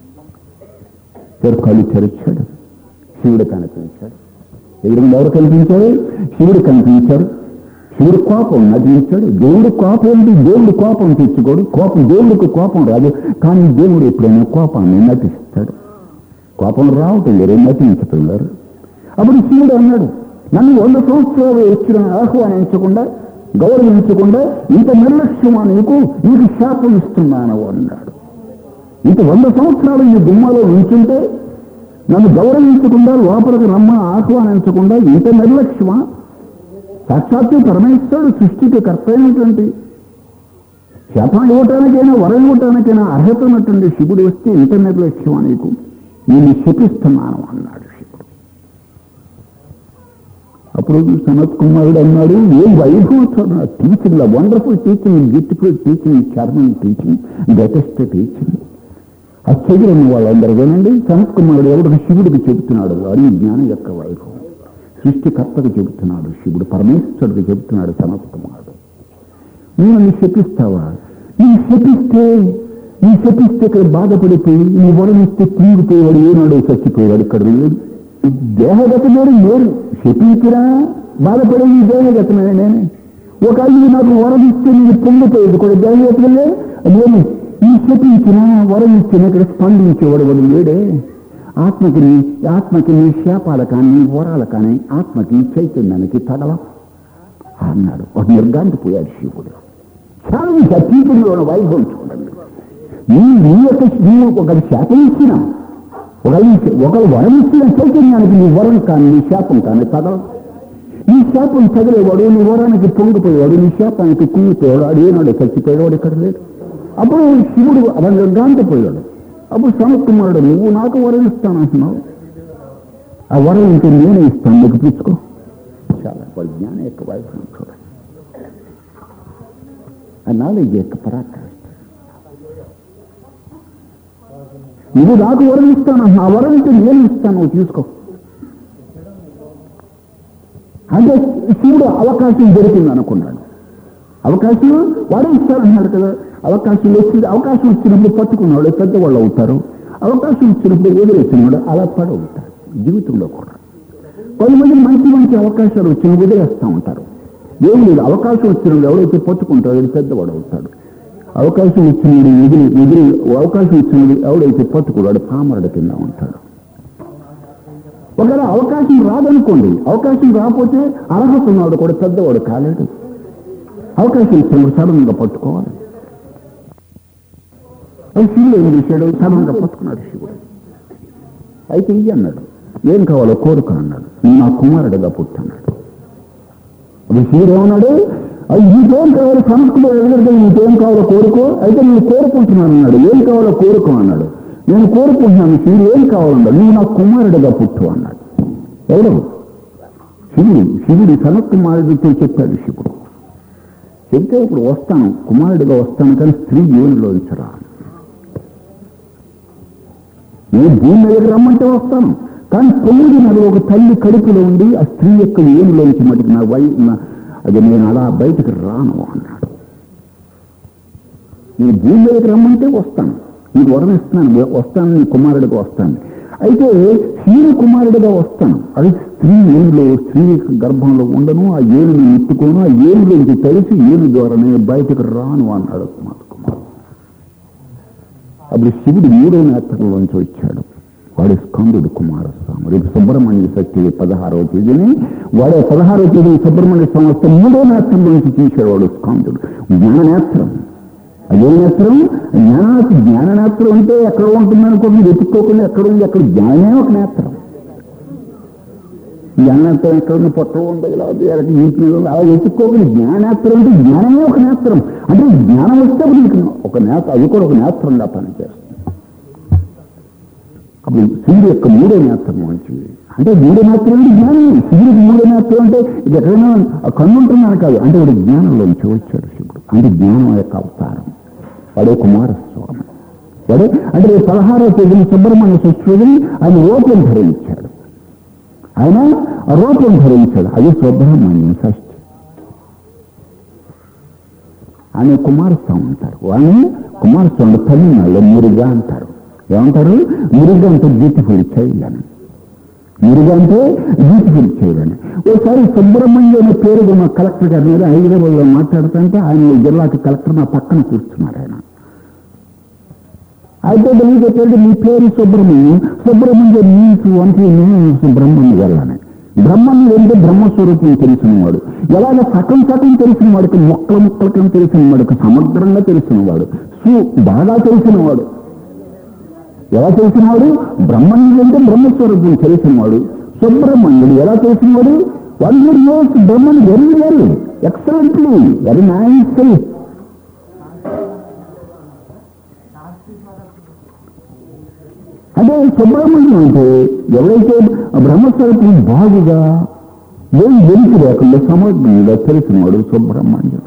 కళ్ళు తెరిచాడు శివుడు కనిపించాడు ఎదురుగా ఎవరు కనిపించాడు శివుడు కనిపించాడు శివుడు కోపం నటించాడు దేవుడు కోపం ఏంటి దేవుడు కోపం తెచ్చుకోడు కోపం దేవుడికి కోపం రాదు కానీ దేవుడు ఎప్పుడైనా కోపాన్ని నటిస్తాడు కోపం రావటం లేరు నటించటం లేరు అప్పుడు శివుడు అన్నాడు నన్ను వంద సంవత్సరాలు వచ్చిన ఆహ్వానించకుండా గౌరవించకుండా ఇంత నిర్లక్ష్యమా నీకు నీకు శాపం ఇస్తున్నాను అన్నాడు ఇంత వంద సంవత్సరాలు ఈ గుమ్మలో ఉంచుంటే నన్ను గౌరవించకుండా లోపలికి రమ్మ ఆహ్వానించకుండా ఇంత నిర్లక్ష్యమా సాక్షాత్తు పరమేశ్వరుడు సృష్టికి కర్త అయినటువంటి శాపం ఇవ్వటానికైనా వరం ఇవ్వటానికైనా అర్హత ఉన్నటువంటి శివుడు వస్తే ఇంత నిర్లక్ష్యమా నీకు నేను శపిస్తున్నాను అన్నాడు శివుడు అప్పుడు సనత్ కుమారుడు అన్నాడు ఏ వైభవం teaching wonderful teaching beautiful teaching charming teaching greatest teaching ఆశ్చర్యం వాళ్ళందరూ వినండి సనత్ కుమారుడు ఎవరికి శివుడికి చెబుతున్నాడు అది జ్ఞానం యొక్క వైభవం సృష్టికర్తకు చెబుతున్నాడు శివుడు పరమేశ్వరుడికి చెబుతున్నాడు సనత్ కుమారుడు నువ్వు నన్ను శపిస్తావా నీ శపిస్తే నీ శపిస్తే ఇక్కడ బాధపడిపోయి నీ వరమిస్తే తీరిపోయేవాడు ఏనాడు చచ్చిపోయేవాడు ఇక్కడ లేడు దేహగతమేడు లేడు శపించినా బాధపడేది దేహగతమే నేనే ఒక అయ్యి నాకు వరమిస్తే నేను పొంగిపోయేది కూడా దేహగతమే నేను ఈ శపించిన వరం ఇచ్చిన ఇక్కడ స్పందించేవాడు వాడు లేడే ఆత్మకి నీ ఆత్మకి నీ శాపాల కానీ నీ వరాల కానీ ఆత్మకి చైతన్యానికి తగల అన్నాడు ఒక నిర్గాంతి పోయాడు శివుడు చాలా అతీతుల్లో ఉన్న వైభవం చూడండి నీ నీ యొక్క నీ ఒకరి శాపం ఇచ్చిన ఒకరి ఒకరు వరం ఇచ్చిన చైతన్యానికి నీ వరం కానీ నీ శాపం కానీ తగల నీ శాపం తగిలేవాడు నీ వరానికి పొంగిపోయేవాడు నీ శాపానికి కుంగిపోయాడు వాడు ఏనాడు చచ్చిపోయేవాడు ఇక్కడ లేడు అప్పుడు శివుడు అవన్నీ గాంతపోయాడు అప్పుడు సనత్కుమారుడు నువ్వు నాకు వరం ఇస్తాను అంటున్నావు ఆ వరం ఇంక నేనే ఇస్తాను నీకు పుచ్చుకో చాలా వాడి జ్ఞానం యొక్క వైభవం చూడండి ఆ నాలెడ్జ్ యొక్క పరాక్రమం నువ్వు నాకు వరం ఇస్తాను ఆ వరం ఇంక నేను ఇస్తాను నువ్వు తీసుకో అంటే శివుడు అవకాశం దొరికింది అనుకున్నాడు అవకాశం వాడే ఇస్తారన్నాడు కదా అవకాశం వచ్చింది అవకాశం వచ్చినప్పుడు పట్టుకున్నాడు పెద్దవాళ్ళు అవుతారు అవకాశం ఇచ్చినప్పుడు వదిలేసినాడు అలా పడవుతారు జీవితంలో కూడా కొంతమంది మంచి మంచి అవకాశాలు వచ్చిన వదిలేస్తూ ఉంటారు ఏం లేదు అవకాశం వచ్చినప్పుడు ఎవడైతే పట్టుకుంటాడో వాడు పెద్దవాడు అవుతాడు అవకాశం ఇచ్చినప్పుడు ఎదిరి ఎదిరి అవకాశం ఇచ్చినప్పుడు ఎవడైతే పట్టుకున్నాడు పామరుడు కింద ఉంటాడు ఒకవేళ అవకాశం రాదనుకోండి అవకాశం రాకపోతే అర్హత ఉన్నవాడు కూడా పెద్దవాడు కాలేడు అవకాశం ఇచ్చినప్పుడు సడన్గా పట్టుకోవాలి అది శివుడు ఏం చేశాడు సడన్గా పట్టుకున్నాడు శివుడు అయితే ఇయ్యి అన్నాడు ఏం కావాలో కోరుక అన్నాడు నేను నా కుమారుడుగా పుట్టన్నాడు అది శివుడు ఏమన్నాడు అది నీకేం కావాలో సమస్యలో ఎదురుగా నీకేం కావాలో కోరుకో అయితే నేను కోరుకుంటున్నాను అన్నాడు ఏం కావాలో కోరుకో అన్నాడు నేను కోరుకుంటున్నాను శివుడు ఏం కావాలన్నాడు నువ్వు నా కుమారుడుగా పుట్టు అన్నాడు ఎవడు శివుడు శివుడు సనత్ కుమారుడితో చెప్పాడు శివుడు చెప్తే ఇప్పుడు వస్తాను కుమారుడిగా వస్తాను కానీ స్త్రీ యోనిలో ఉంచరా నేను భూమి మీదకి రమ్మంటే వస్తాను కానీ తొమ్మిది నెలలు ఒక తల్లి కడుపులో ఉండి ఆ స్త్రీ యొక్క ఏనులోంచి మటుకు నా వై నా- అది నేను అలా బయటకు రాను అన్నాడు నేను భూమి మీదకి రమ్మంటే వస్తాను నీకు వరం ఇస్తున్నాను వస్తాను నీ కుమారుడిగా వస్తాను అయితే స్త్రీ కుమారుడిగా వస్తాను అది స్త్రీ ఏనులో స్త్రీ గర్భంలో ఉండను ఆ ఏనుని ముట్టుకోను ఆ ఏనులోంచి తెలిసి ఏను ద్వారానే బయటకు రాను అన్నాడు కుమార్ కుమారుడు అప్పుడు శివుడు మూడో నేత్రంలోంచి వచ్చాడు వాడు స్కందుడు కుమారస్వామి రేపు సుబ్రహ్మణ్య సత్య పదహారవ తేదీని వాడే పదహారవ తేదీ సుబ్రహ్మణ్య స్వామి వస్తే మూడో నేత్రంలోంచి తీశాడు వాడు స్కందుడు జ్ఞాననేత్రం అదే నేత్రం జ్ఞానానికి జ్ఞాననేత్రం అంటే ఎక్కడ ఉంటుంది అనుకోండి వెతుక్కోకుండా ఎక్కడ ఉంది అక్కడ జ్ఞానమే ఒక నేత్రం జ్ఞానేత్రం ఎక్కడ ఉంది పొట్ట ఉంది ఇలా ఉంది, ఎక్కడ నీటి మీద ఉంది, అలా వెతుక్కోకుండా జ్ఞానేత్రం అంటే జ్ఞానమే ఒక నేత్రం అంటే జ్ఞానం వస్తే అప్పుడు నీకు ఒక నేత్రం అది కూడా ఒక నేత్రంగా పనిచేస్తుంది అప్పుడు శివుడు యొక్క మూడో నేత్రం వచ్చింది అంటే మూడో నేత్రం అంటే జ్ఞానం శివుడికి మూడో నేత్రం అంటే ఇది ఎక్కడైనా కన్ను ఉంటున్నాను కాదు అంటే వాడు జ్ఞానంలోంచి వచ్చాడు శివుడు అంటే జ్ఞానం యొక్క అవతారం వాడే కుమారస్వామి వాడే అంటే రేపు పదహారో తేదీని సుబ్రహ్మణ్య షష్ఠిని ఆయన రూపం ధరించాడు ఆయన ఆ రూపం ధరించాడు అది సుబ్రహ్మణ్య షష్ఠి ఆయన కుమారస్వామి అంటారు వాళ్ళని కుమారస్వామి తమిళనాడులో మురుగా అంటారు ఏమంటారు మురుగా అంటే బ్యూటిఫుల్ చైల్డ్ అని మురుగా అంటే బ్యూటిఫుల్ చైల్డ్ అని ఒకసారి సుబ్రహ్మణ్య అనే పేరు ఉన్న కలెక్టర్ గారి మీద హైదరాబాద్లో మాట్లాడుతుంటే ఆయన ఈ జిల్లాకి కలెక్టర్ నా పక్కన కూర్చున్నారు ఆయన అయితే నేను చెప్పాడు నీ పేరు సుబ్రహ్మణ్యం సుబ్రహ్మణ్యం నీకు అంటే నేను బ్రహ్మణ్య వెళ్ళాను బ్రహ్మణ్యం అంటే బ్రహ్మస్వరూపం తెలిసిన వాడు ఎలాగ సగం సగం తెలిసిన వాడికి మొక్కల ముక్కలకం తెలిసిన వాడికి సమగ్రంగా తెలిసిన వాడు సు బాగా తెలిసిన వాడు ఎలా తెలిసినవాడు బ్రహ్మణ్యుడు అంటే బ్రహ్మస్వరూపం తెలిసినవాడు సుబ్రహ్మణ్యుడు ఎలా తెలిసినవాడు one hundred years Brahman very well excellently very nice అంటే సుబ్రహ్మణ్యం అంటే ఎవరైతే బ్రహ్మస్వరూపం బాగుగా ఏం వెలికి లేకుండా సమగ్రంగా తెలిసినవాడు సుబ్రహ్మణ్యుడు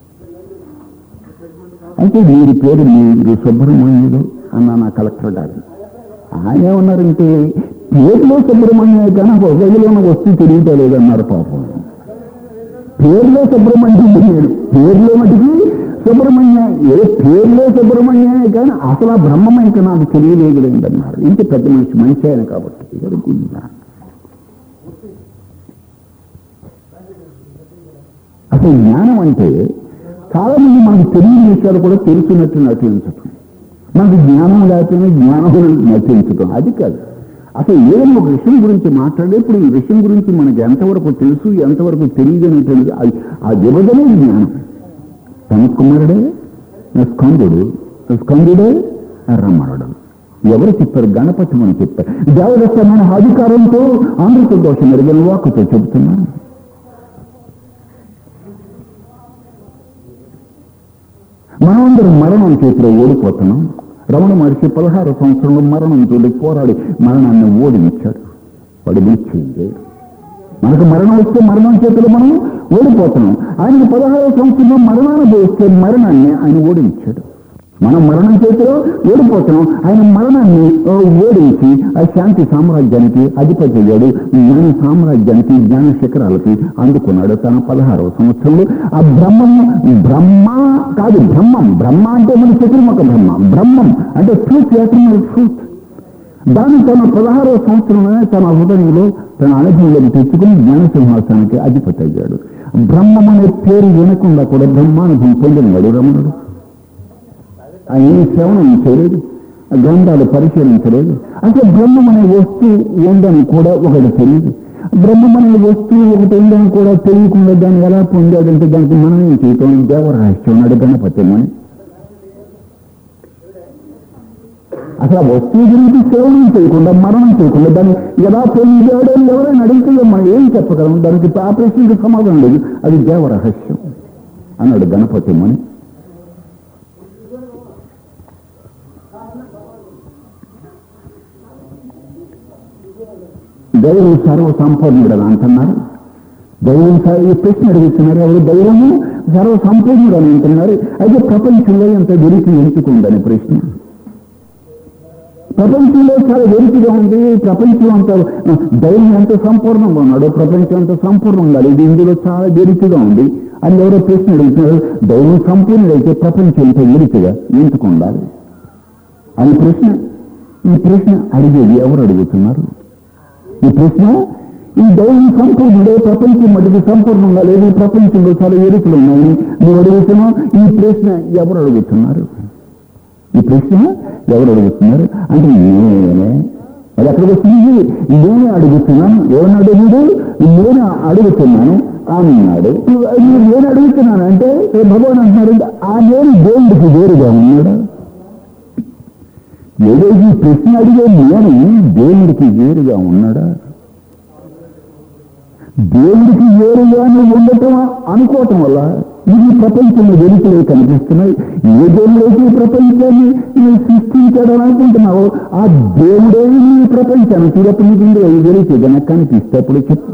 అయితే వీరి పేరు మీరు సుబ్రహ్మణ్యుడు అన్న నా కలెక్టర్ గారు ఆయన ఏమన్నారంటే పేరులో సుబ్రహ్మణ్యం కానీ ఒక గదిలో ఉన్న వస్తువు తెలియటలేదన్నారు పాపం పేరులో సుబ్రహ్మణ్యం లేడు పేరులో మటుకి సుబ్రహ్మణ్య ఏ పేరులో సుబ్రహ్మణ్యమే కానీ అసలు ఆ బ్రహ్మం ఇంకా నాకు తెలియలేదు అన్నారు ఇంత పెద్ద మనిషి మంచి ఆయన కాబట్టి వెరీ గుడ్ మ్యాన్. అసలు జ్ఞానం అంటే చాలా మంది మనకు తెలియని విషయాలు కూడా తెలుసున్నట్టు నటించటం మనకు జ్ఞానం లేకపోయినా జ్ఞానం నటించడం అది కాదు అసలు ఏదైనా ఒక విషయం గురించి మాట్లాడేప్పుడు ఈ విషయం గురించి మనకి ఎంతవరకు తెలుసు ఎంతవరకు తెలియదు అనేటువంటిది అది ఆ విభజనే జ్ఞానం తన కుమారుడే నా స్కందుడు నా స్కందుడే నా రమణుడు ఎవరు చెప్పారు గణపతి అని చెప్పారు దేవదత్తమైన అధికారంతో ఆంధ్రప్రదేశ్ మెరుగైన వాక్కుతో చెబుతున్నాను మనమందరం మరణం చేతిలో ఓడిపోతున్నాం రమణ మహర్షి పదహారు సంవత్సరంలో మరణంతో పోరాడి మరణాన్ని ఓడించాడు వాడు నిశ్చయింది మనకు మరణం వస్తే మరణం చేతిలో మనం ఓడిపోతున్నాం ఆయనకి పదహారు సంవత్సరంలో మరణాన్ని పోస్తే మరణాన్ని ఆయన ఓడించాడు మనం మరణం చేతిలో ఓడిపోతున్నాం ఆయన మరణాన్ని ఆ, ఓడించి ఆ శాంతి సామ్రాజ్యానికి అధిపతి అయ్యాడు జ్ఞాన సామ్రాజ్యానికి జ్ఞాన శిఖరాలకి అందుకున్నాడు తన పదహారవ సంవత్సరంలో ఆ బ్రహ్మము బ్రహ్మ కాదు బ్రహ్మం బ్రహ్మ అంటే మన చతుర్ముఖ బ్రహ్మ బ్రహ్మం అంటే ట్రూత్ ఎటర్నల్ ట్రూత్ దాన్ని తన పదహారవ సంవత్సరంలోనే తన హృదయంలో తన అనుభవంలోకి తెచ్చుకుని జ్ఞాన సింహాసనానికి అధిపతి అయ్యాడు బ్రహ్మం అనే పేరు వినకుండా కూడా బ్రహ్మానుభవం పొందినాడు రమణుడు ఆయన ఏమి శ్రవణం చేయలేదు ఆ గ్రంథాలు పరిశీలించలేదు అసలు బ్రహ్మం అనే వస్తువు ఉందని కూడా ఒకటి తెలియదు బ్రహ్మం అనే వస్తువు ఒకటి ఉందని కూడా తెలియకుండా దాన్ని ఎలా పొందాడంటే దానికి మనం ఏం చేయటం దేవరహస్యం ఉన్నాడు గణపతి అని అసలు ఆ వస్తువు గురించి సేవనం చేయకుండా మరణం చేయకుండా దాన్ని ఎలా పొందాడు అని ఎవరైనా అడిగితే మనం ఏం చెప్పగలం దానికి ఆ ప్రశ్నకి సమాధానం లేదు అది దేవరహస్యం అన్నాడు గణపతి అని దైవం సర్వ సంపూర్ణుడు అని అంటున్నారు దైవం స- ఈ ప్రశ్న అడుగుతున్నారు ఎవరు దైవము సర్వ సంపూర్ణుడు అని అంటున్నారు అయితే ప్రపంచంలో ఎంత వెలికి ఎంచుకుందని ప్రశ్న ప్రపంచంలో చాలా వెలికిగా ఉంది ప్రపంచం అంత దైవం ఎంత సంపూర్ణంగా ఉన్నాడు ప్రపంచం అంత సంపూర్ణంగా ఉండాలి ఇది ఇందులో చాలా వెలికిగా ఉంది అని ఎవరో ప్రశ్న అడుగుతున్నారు దైవం సంపూర్ణుడైతే ప్రపంచం ఎంత వెలికిగా ఎందుకు ఉండాలి అని ప్రశ్న ఈ ప్రశ్న అడిగేది ఎవరు అడుగుతున్నారు ఈ ప్రశ్న ఈ దైవం సంపూర్ణుడే ప్రపంచం మటుకు సంపూర్ణంగా లేదు ఈ ప్రపంచంలో చాలా ఎరుకులు ఉన్నాయని నువ్వు అడుగుతున్నావు ఈ ప్రశ్న ఎవరు అడుగుతున్నారు ఈ ప్రశ్న ఎవరు అడుగుతున్నారు అంటే నేనే అది ఎక్కడికి వస్తుంది నేనే అడుగుతున్నాను ఎవరిని అడుగుడు నేను అడుగుతున్నాను అన్నాడు నువ్వు నేను అడుగుతున్నాను అంటే ఏ భగవాన్ అంటున్నాడు ఆ నేను దేవుడికి వేరుగా ఉన్నాడు ఏదో ఈ ప్రశ్న అడిగే నేను దేవుడికి వేరుగా ఉన్నాడా దేవుడికి వేరుగానే ఉండటం అనుకోవటం వల్ల ఇది ప్రపంచంలో వెలుతులే కనిపిస్తున్నాయి ఏ దేవుడైతే ఈ ప్రపంచాన్ని ఈ సృష్టించాడని అనుకుంటున్నావో ఆ దేవుడే ఈ ప్రపంచాన్ని చూడప్పుడు నీకు ఇందులో ఈ వెలుగు కనుక కనిపిస్తే అప్పుడు చెప్పు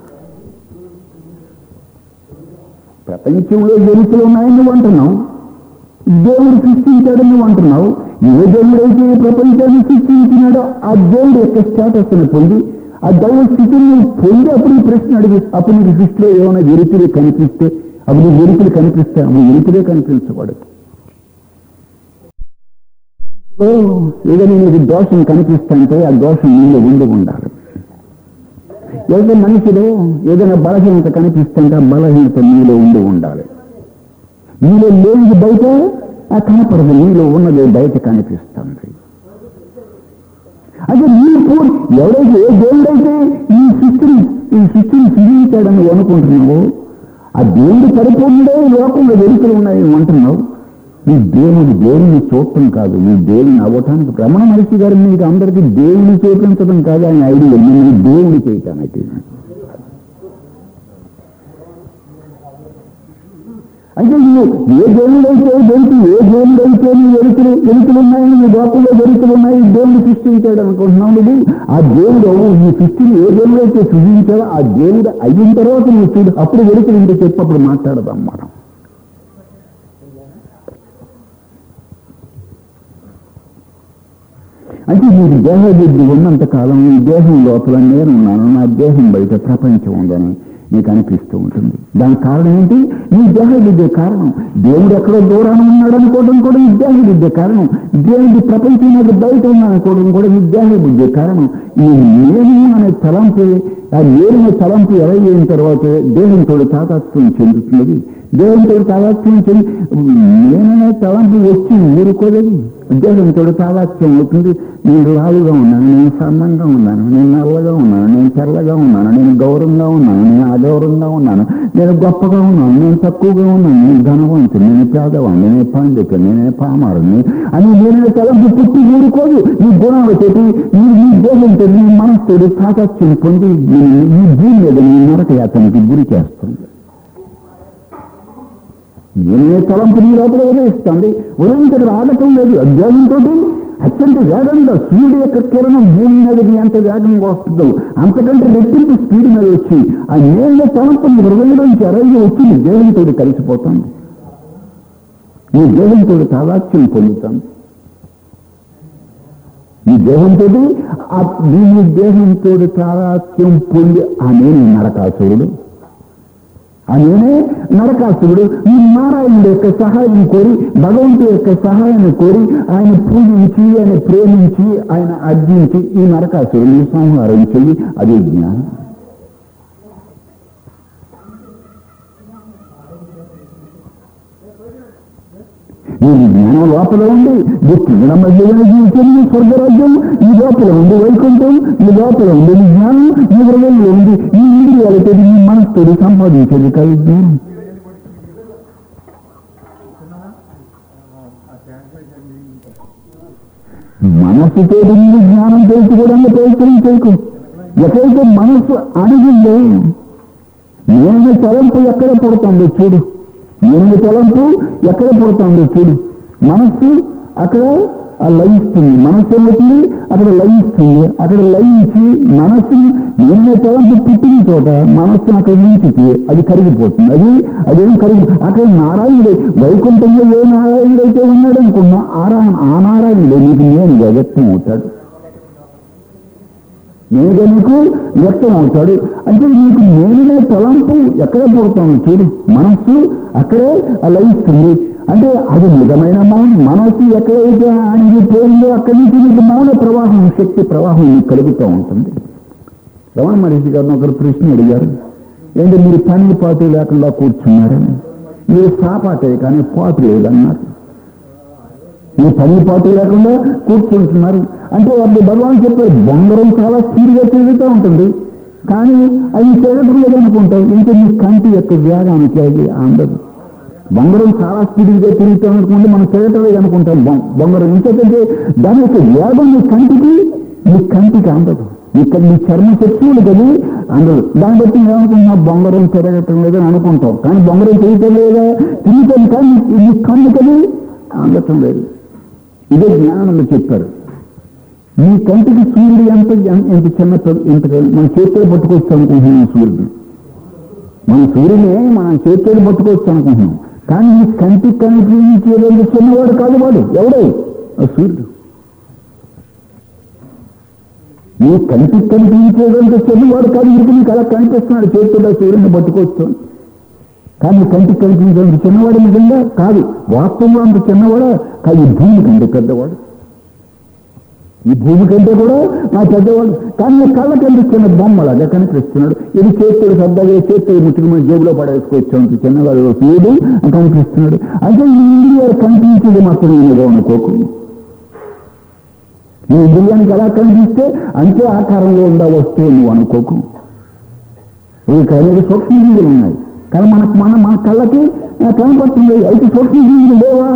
ప్రపంచంలో వెలుతులు ఉన్నాయని నువ్వు అంటున్నావు దేవుడు సృష్టించాడని నువ్వు అంటున్నావు ఏ దేవుడైతే ఈ ప్రపంచాన్ని సృష్టించినాడో ఆ దేవుడు యొక్క స్టేటస్ ని పొంది ఆ దైవ స్థితిని పొంది అప్పుడు ఈ ప్రశ్న అడిగి అప్పుడు నీకు సృష్టిలో ఏమైనా వెలుతులు కనిపిస్తే అప్పుడు నీ వెలుతులు కనిపిస్తే అప్పుడు వెలుతులే కనిపించవాడు ఓ, ఏదైనా నీకు దోషం కనిపిస్తుంటే ఆ దోషం నీలో ఉండి ఉండాలి ఏదైనా మనిషిలో ఏదైనా బలహీనత కనిపిస్తుంటే ఆ బలహీనత నీలో ఉండి ఉండాలి నీలో లేనిది బయట ఆ కనపడదు నీలో ఉన్నది బయట కనిపిస్తుంది అదే నీ పూర్ ఎవరైతే ఏ దేవుడైతే ఈ సృష్టిని ఈ సృష్టిని సృజించాడని నువ్వు అనుకుంటున్నావో ఆ దేవుడు పరిపూర్ణుడే ఈ లోకంలో వెలుకలు ఉన్నాయని అంటున్నావు నీ దేవుడు దేవుని చూడటం కాదు నీ దేవుని అవ్వటానికి రమణ మహర్షి గారు మీకు అందరికీ దేవుని చూపించడం కాదు ఆయన ఐడియా మిమ్మల్ని దేవుడి చేయటానికి అంటే నువ్వు ఏ దేవుడైతే వెలుతు ఏ దేవుడైతే నీ వెలుతులు వెలుతులు ఉన్నాయి నీ లోకంలో వెలుతులు ఉన్నాయి దేవుడు సృష్టించాడు అనుకుంటున్నావు నువ్వు ఆ దేవుడు ఈ సృష్టిని ఏ దేవుడైతే సృష్టించాడో ఆ దేవుడు అయిన తర్వాత నువ్వు చూడు అప్పుడు వెలుతులు ఉంటే చెప్పు అప్పుడు మాట్లాడదాం మనం అంటే మీరు దేహబుద్ధి ఉన్నంత కాలం ఈ దేహం లోపల నేను ఉన్నాను నా దేహం బయట ప్రపంచం ఉందని నీకు అనిపిస్తూ ఉంటుంది దానికి కారణం ఏంటి ఈ దేహబుద్ధి కారణం దేవుడు ఎక్కడో దూరాన ఉన్నాడు అనుకోవడం కూడా ఈ దేహబుద్ధి కారణం దేవుడి ప్రపంచం మీద బయట ఉన్నాడనుకోవడం కూడా ఈ దేహబుద్ధి కారణం ఈ నేను అనే తలంపు ఆ నేను తలంపు ఎరగైన తర్వాత దేహంతో తాతాత్వం చెందుతున్నది దేవునితో తాదాత్యం చెంది నేననే తలంపు వచ్చి ఊరుకోలేదు దేవునితో తాదాత్యం అవుతుంది నేను లావుగా ఉన్నాను నేను సన్నంగా ఉన్నాను నేను నల్లగా ఉన్నాను నేను తెల్లగా ఉన్నాను నేను గౌరవంగా ఉన్నాను నేను అగౌరవంగా ఉన్నాను నేను గొప్పగా ఉన్నాను నేను తక్కువగా ఉన్నాను నేను ధనవంతుడు నేను పేదవాడిని నేను పండితుడు నేను పామారుని అని నేను తలంపు పుట్టి ఊరుకోదు ఈ గుణాలు తోటి ఈ ఈ దేహంతో నీ మనసుతో తాదాత్యం పొంది ఈ ఈ భూమి మీద నీ నరక యాతనకి గురి చేస్తుంది నేనే తలంపు నీ లోపల ఉదయిస్తుంది ఉదయించడం ఆగటం లేదు అజ్ఞానంతో అత్యంత వేగంగా సూర్యుడు యొక్క కిరణం భూమి మీదకి ఎంత వేగంగా వస్తుందో అంతకంటే రెట్టింపు స్పీడ్ మీద వచ్చి ఆ నేనే తలంపు నీ హృదయంలోంచి అరగి వచ్చి నీ దేహంతో కలిసిపోతుంది నీ దేహంతో తాదాత్యం పొందుతాను ఈ దేహంతో ఆ నీ దేహంతో తాదాత్యం పొంది ఆ నేను నరకాసురుడు ఆ నేనే నరకాసురుడు ఈ నారాయణుడు యొక్క సహాయం కోరి భగవంతుడి యొక్క సహాయాన్ని కోరి ఆయన పూజించి ఆయన ప్రేమించి ఆయన అర్జించి ఈ నరకాసురుడిని సంహారం చెయ్యి అదే జ్ఞానం ఈ జ్ఞానం లోపల ఉంది దుఃఖిన మధ్యమైన జీవితం స్వర్గరాజ్యం ఈ లోపల ఉంది వైకుంఠం ఈ లోపల ఉంది ఈ జ్ఞానం ఈ హృదయంలో ఉంది ఈ ఇంద్రియాలతో ఈ మనసుతో సంపాదించేది కాదు జ్ఞానం మనస్సుతో నీ జ్ఞానం తెలుసుకోవడానికి ప్రయత్నం చేయకు ఎక్కడైతే మనస్సు అడిగిందో నేను తలంపు ఎక్కడ పుడుతుందో చూడు నేను తలంపు ఎక్కడ పుడుతుందో చూడు మనస్సు అక్కడ ఆ లయిస్తుంది మనస్సు ఏమవుతుంది అక్కడ లయిస్తుంది అక్కడ లయించి మనస్సు నేను తలంపు పుట్టిన చోట మనస్సు అక్కడ నించితే అది కరిగిపోతుంది అది అదేం కరిగి అక్కడ నారాయణుడే వైకుంఠంలో ఏ నారాయణుడైతే ఉన్నాడు అనుకున్నా ఆరా ఆ నారాయణుడే నీకు నేనుగా వ్యక్తం అవుతాడు నేనుగా నీకు వ్యక్తం అవుతాడు అంటే నీకు నేనునే తలంపు ఎక్కడ పుడతాను చూడు మనస్సు అక్కడే లయిస్తుంది అంటే అది నిజమైన మౌనం మనస్సు ఎక్కడైతే ఆయనకి పోయిందో అక్కడి నుంచి నీకు మౌన ప్రవాహం శక్తి ప్రవాహం నీకు కలుగుతూ ఉంటుంది రమణ మహర్షి గారిని ఒకరు ప్రశ్న అడిగారు ఏంటి మీరు పని పాటు లేకుండా కూర్చున్నారని మీరు సాపాటే కానీ పాటు లేదన్నారు మీ పని పాటు లేకుండా కూర్చుంటున్నారు అంటే వాళ్ళు భగవాన్ చెప్పారు బొంగరం చాలా స్పీడ్గా తిరుగుతూ ఉంటుంది కానీ అది తిరగటం లేదనుకుంటావు ఇంకా మీ కంటి యొక్క వేగానికి అది అందదు బొంగరం చాలా స్పీడ్గా తిరుగుతాం అనుకుంటే మనం తిరగటం లేదనుకుంటాం బొం- బొంగరం ఇంకేంటంటే దాని యొక్క వేగం మీ కంటికి మీ కంటికి అందదు ఇక్కడ మీ చర్మ శక్తులు కదా అందదు దాన్ని బట్టి ఏమనుకుంటున్నా బొంగరం తిరగటం లేదని అనుకుంటాం కానీ బొంగరం తిరగటం లేదా తిరుగుతాం కానీ మీ కన్ను కదా అందటం లేదు ఇదే జ్ఞానంలో చెప్పారు మీ కంటికి సూర్యుడు ఎంత ఎంత చిన్న పెద్ద- ఎంత మన చేతిలో పట్టుకోవచ్చు అనుకుంటున్నాం సూర్యుడు మన సూర్యుని మనం చేతిలో పట్టుకోవచ్చు అనుకుంటున్నాం కానీ ఈ కంటికి కనిపించేది చిన్నవాడు కాదు వాడు ఎవడు ఆ సూర్యుడు ఈ కంటికి కనిపించేదంటే చిన్నవాడు కాదు ఇప్పుడు నీకు అలా కనిపిస్తున్నాడు చేతిలో సూర్యుడిని పట్టుకోవచ్చు అని. కానీ కంటికి కనిపించేంత చిన్నవాడు నిజంగా కాదు వాస్తవంలో అంత చిన్నవాడా కాదు ఈ భూమి కంటే పెద్దవాడు ఈ భూమి కంటే కూడా నా పెద్దవాడు కానీ ఈ కళ్ళ కంటే చిన్న బొమ్మలాగా కనిపిస్తున్నాడు ఇది చేతుడు సర్దగా చేతుడు ముట్టుకు మన జేబులో పడేసుకోవచ్చు అంత చిన్నవాడు సూర్యుడు కనిపిస్తున్నాడు అంటే ఈ ఇండియా కనిపించేది మాత్రం నేను అనుకోకు ఈ ఇంద్రియానికి ఎలా కనిపిస్తే అంతే ఆకారంలో ఉందా వస్తువు నువ్వు అనుకోకు ఇవి కలిగి సూక్ష్మజీవులు ఉన్నాయి కానీ మనకు మన మన కళ్ళకి ఆ, కనపడుతుంది అయితే సూక్ష్మజీవులు లేవా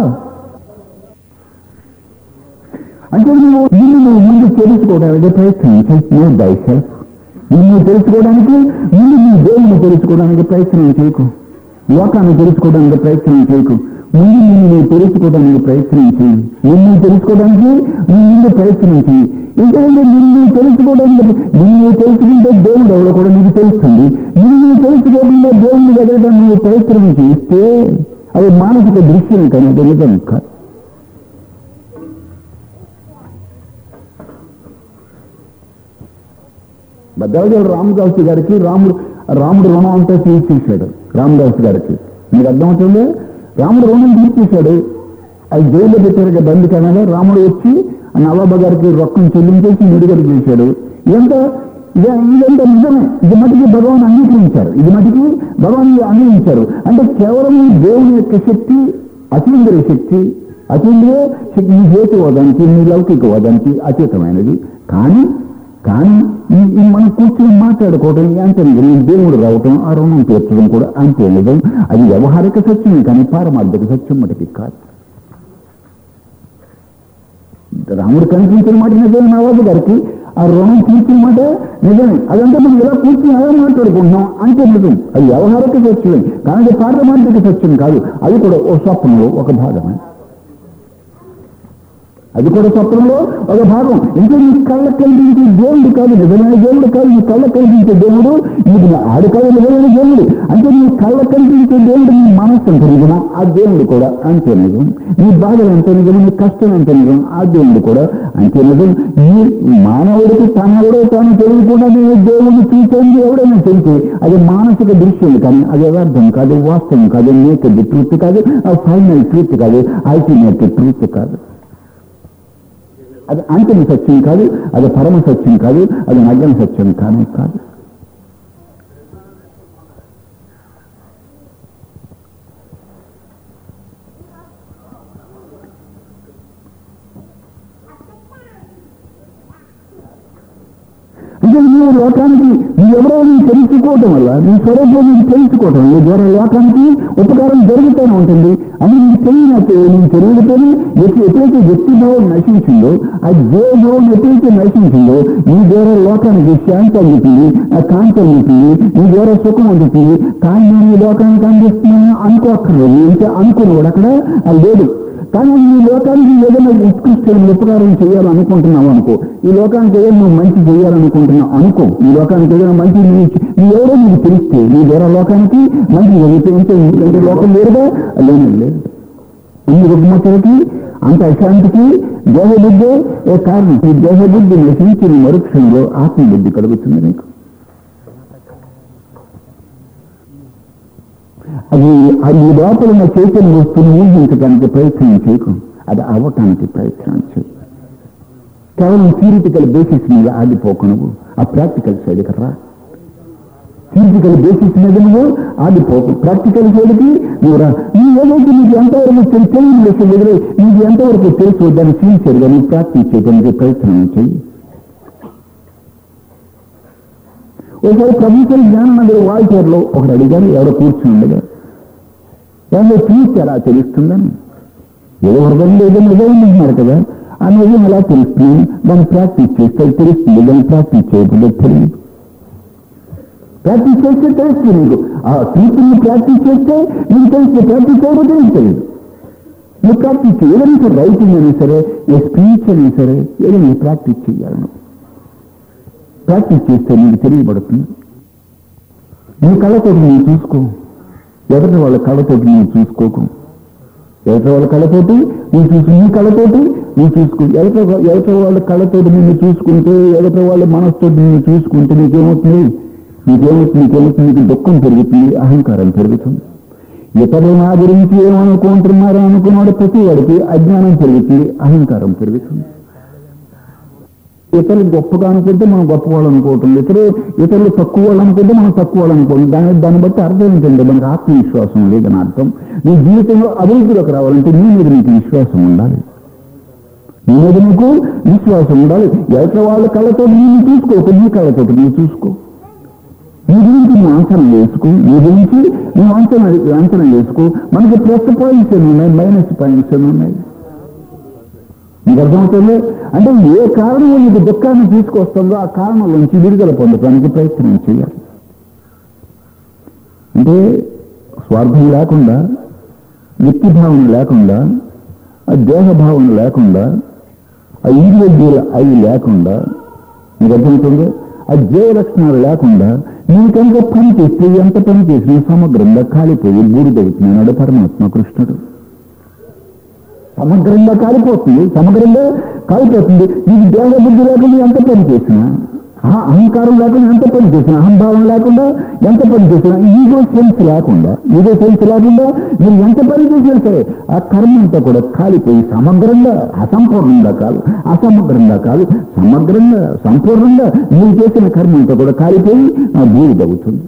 అంటే నువ్వు నిన్ను నువ్వు ముందు తెలుసుకోవడానికి ప్రయత్నించు నువ్వు దయచేసి నిన్ను తెలుసుకోవడానికి ముందు నీ దేవుని తెలుసుకోవడానికి ప్రయత్నం చేయకు లోకాన్ని తెలుసుకోవడానికి ప్రయత్నం చేయకు ముందు నిన్ను నువ్వు తెలుసుకోవడానికి ప్రయత్నం చేయి నిన్ను తెలుసుకోవడానికి నువ్వు ముందు ప్రయత్నం చేయి ఎందుకంటే నిన్ను తెలుసుకోవడానికి నిన్ను తెలుసుకుంటే దేవుడు ఎవడో కూడా నీకు తెలుస్తుంది నిన్ను తెలుసుకోకుండా దేవుని దగ్గర నువ్వు ప్రయత్నం చేస్తే అది మానసిక దృశ్యం కానీ అది నిజం కాదు భద్రావతి రామదాసు గారికి రాముడు రాముడు రుణం అంతా తీర్చేశాడు రామదాసు గారికి మీకు అర్థమవుతుంది రాముడు రుణం తీర్చేశాడు అది జైల్లో పెట్టారు కదా బండి కనగా రాముడు వచ్చి ఆ నవాబ గారికి రొక్కం చెల్లించేసి విడుదల చేశాడు ఇదంతా ఇదే ఇదంతా నిజమే ఇది మటుకి భగవాన్ అంగీకరించారు ఇది మటుకి భగవాన్ అంగీకరించారు అంటే కేవలం ఈ దేవుని యొక్క శక్తి అతీంద్రియ శక్తి అతీంద్రియ శక్తి ఈ హేతువాదానికి మీ లౌకికవాదానికి అతీతమైనది కానీ కానీ ఈ ఈ మనం కూర్చొని మాట్లాడుకోవడం అంతే నిజం ఈ దేవుడు రావటం ఆ రుణం తీర్చడం కూడా అంతే నిజం అది వ్యవహారిక సత్యమే కానీ పారమార్థిక సత్యం మటుకి కాదు రాముడు కనిపించిన మాట నిజమే నవాబు గారికి ఆ రుణం తీర్చిన మాట నిజమే అదంతా మనం ఇలా కూర్చొని అలా మాట్లాడుకుంటున్నాం అంతే నిజం అది వ్యవహారిక సత్యమే కానీ అది పారమార్థిక సత్యం కాదు అది కూడా ఓ స్వప్నంలో ఒక భాగమే అది కూడా స్వప్నంలో ఒక భాగం ఇంకా నీ కళ్ళకు కనిపించే దేవుడు కాదు నిజమైన దేవుడు కాదు నీ కళ్ళకు కనిపించే దేవుడు నీకు ఆడు కాదు నిజమైన దేవుడు అంటే నీ కళ్ళకు కనిపించే దేవుడు నీ మనస్సు ఎంత నిజమో ఆ దేవుడు కూడా అంతే నిజం నీ బాధలు ఎంత నిజం నీ కష్టం ఎంత నిజం ఆ దేవుడు కూడా అంతే నిజం ఈ మానవుడికి తనెవడో తాను తెలియకుండా నేను దేవుడిని చూసేది ఎవడైనా తెలిసి అది మానసిక దృశ్యం కానీ అది యథార్థం కాదు వాస్తవం కాదు నేకడ్ ట్రూత్ కాదు ఫైనల్ ట్రూత్ కాదు అల్టిమేట్ ట్రూత్ కాదు అది అంతిమ సత్యం కాదు అది పరమ సత్యం కాదు అది నగ్న సత్యం కానే కాదు అంటే నువ్వు లోకానికి నువ్వెవరో నువ్వు తెలుసుకోవటం వల్ల నీ స్వరూపం నువ్వు తెలుసుకోవటం నీ ద్వారా లోకానికి ఉపకారం జరుగుతూనే ఉంటుంది అని నీకు తెలియనట్టు నీకు తెలియకపోతే ఎప్పుడు ఎప్పుడైతే వ్యక్తిభావం నశించిందో ఆ దేవభావం ఎప్పుడైతే నశించిందో నీ ద్వారా లోకానికి శాంతి అందుతుంది ఆ కాంతి అందుతుంది నీ ద్వారా సుఖం అందుతుంది కానీ నేను ఈ లోకానికి అందిస్తున్నాను అనుకోక్కర్లేదు అంటే అనుకుని అక్కడ అది లేదు కానీ ఈ లోకానికి ఏదైనా ఉత్కృష్టమైన ఉపకారం చేయాలనుకుంటున్నావు అనుకో ఈ లోకానికి ఏదైనా నువ్వు మంచి చేయాలనుకుంటున్నావు అనుకో ఈ లోకానికి ఏదైనా మంచి నీ నీ ఎవరో నీకు తెలిస్తే నీ ద్వారా లోకానికి మంచి జరిగితే అంటే లోకం లేదుగా లేనే లేదు ఇన్ని రుగ్మతలకి అంత అశాంతికి దేహబుద్ధి ఏ కారణం ఈ దేహబుద్ధి నశించిన మరుక్షణంలో ఆత్మబుద్ధి కలుగుతుంది నీకు అది అది లోపల ఉన్న చైతన్య వస్తువుని ఊహించడానికి ప్రయత్నం చేయకు అది అవ్వటానికి ప్రయత్నం చేయి కేవలం థియరిటికల్ బేసిస్ మీద ఆగిపోకు నువ్వు ఆ ప్రాక్టికల్ సైడ్కి రా థియరిటికల్ బేసిస్ మీద నువ్వు ఆగిపోకు ప్రాక్టికల్ సైడ్కి నువ్వు రా నీ ఏదైతే నీకు ఎంతవరకు తెలి- తెలియని విషయం ఎదురు నీకు ఎంతవరకు తెలుసు దాన్ని సిన్సియర్గా నువ్వు ప్రాక్టీస్ చేయడానికి ప్రయత్నం చేయి ఒకసారి ప్రొఫెసర్ జ్ఞానం నగర్ వాల్చేర్లో ఒకడు అడిగారు ఎవరో కూర్చుని ఉండగా దానిలో చూస్తే ఎలా తెలుస్తుందని ఏదో హృదయంలో ఏదో నిజం ఉంటున్నారు కదా ఆ నిజం ఎలా తెలుస్తుంది దాన్ని ప్రాక్టీస్ చేస్తే అది తెలుస్తుంది దాన్ని ప్రాక్టీస్ చేయకపోతే తెలియదు ప్రాక్టీస్ చేస్తే తెలుస్తుంది నీకు ఆ టీచింగ్ ప్రాక్టీస్ చేస్తే నీకు తెలుస్తుంది ప్రాక్టీస్ చేయకపోతే నీకు తెలియదు నువ్వు ప్రాక్టీస్ చేయి ఏదైనా సరే రైటింగ్ అయినా సరే ఏ స్పీచ్ అయినా సరే ఏదైనా ప్రాక్టీస్ చేయాలి నువ్వు ప్రాక్టీస్ చేస్తే నీకు తెలియబడుతుంది నీ కళ్ళతోటి నువ్వు చూసుకో ఎదుటి వాళ్ళ కళ్ళతోటి నువ్వు చూసుకోకు ఎదుటి వాళ్ళ కళ్ళతోటి నువ్వు చూసు నీ కళ్ళతోటి నువ్వు చూసుకో ఎదుట ఎదుటి వాళ్ళ కళ్ళతోటి నిన్ను చూసుకుంటే ఎదుటి వాళ్ళ మనసుతోటి నిన్ను చూసుకుంటే నీకేమవుతుంది నీకేమవుతుంది నీకేమవుతుంది నీకు దుఃఖం పెరుగుతుంది అహంకారం పెరుగుతుంది ఇతరులు నా గురించి ఏమనుకుంటున్నారు అనుకున్నాడు ప్రతి వాడికి అజ్ఞానం పెరుగుతుంది అహంకారం పెరుగుతుంది ఇతరులు గొప్పగా అనుకుంటే మనం గొప్ప వాళ్ళు అనుకోవటం ఇతరులు ఇతరులు తక్కువ వాళ్ళు అనుకుంటే మనం తక్కువ వాళ్ళు అనుకోవడం దాని దాన్ని బట్టి అర్థం ఏంటంటే మనకు ఆత్మవిశ్వాసం లేదని అర్థం నీ జీవితంలో అభివృద్ధిలోకి రావాలంటే నీ మీద నీకు విశ్వాసం ఉండాలి నీ మీద నీకు విశ్వాసం ఉండాలి ఎవరి వాళ్ళ కళ్ళతో నేను చూసుకోకు నీ కళ్ళతో నువ్వు చూసుకో నీ గురించి నువ్వు అంచనా వేసుకో నీ గురించి నువ్వు అంచనా అంచనా వేసుకో మనకి ప్లస్ పాయింట్స్ ఎన్ని ఉన్నాయి మైనస్ పాయింట్స్ ఎన్ని ఉన్నాయి నీకు అర్థమవుతుంది అంటే ఏ కారణం నీకు దుఃఖాన్ని తీసుకొస్తుందో ఆ కారణం నుంచి విడుదల పొందడానికి ప్రయత్నం చేయాలి అంటే స్వార్థం లేకుండా వ్యక్తిభావన లేకుండా ఆ దేహభావన లేకుండా ఆ ఇండివిజువల్ అవి లేకుండా నీకు అర్థమవుతుంది ఆ జయ లక్షణాలు లేకుండా నీకంత పని చేస్తే ఎంత పని చేసినా సమగ్రంగా కాలిపోయి బూడిదవుతున్నాడు పరమాత్మ కృష్ణుడు సమగ్రంగా కాలిపోతుంది సమగ్రంగా కాలిపోతుంది నీకు దేహ బుద్ధి లేకుండా ఎంత పని చేసినా ఆ అహంకారం లేకుండా ఎంత పని చేసినా అహంభావం లేకుండా ఎంత పని చేసినా ఈగో సెన్స్ లేకుండా ఈగో సెన్స్ లేకుండా మీరు ఎంత పని చేసినా సరే ఆ కర్మ అంతా కూడా కాలిపోయి సమగ్రంగా అసంపూర్ణంగా కాదు అసమగ్రంగా కాదు సమగ్రంగా సంపూర్ణంగా మీరు చేసిన కర్మ అంతా కూడా కాలిపోయి ఆ భూమి తగ్గుతుంది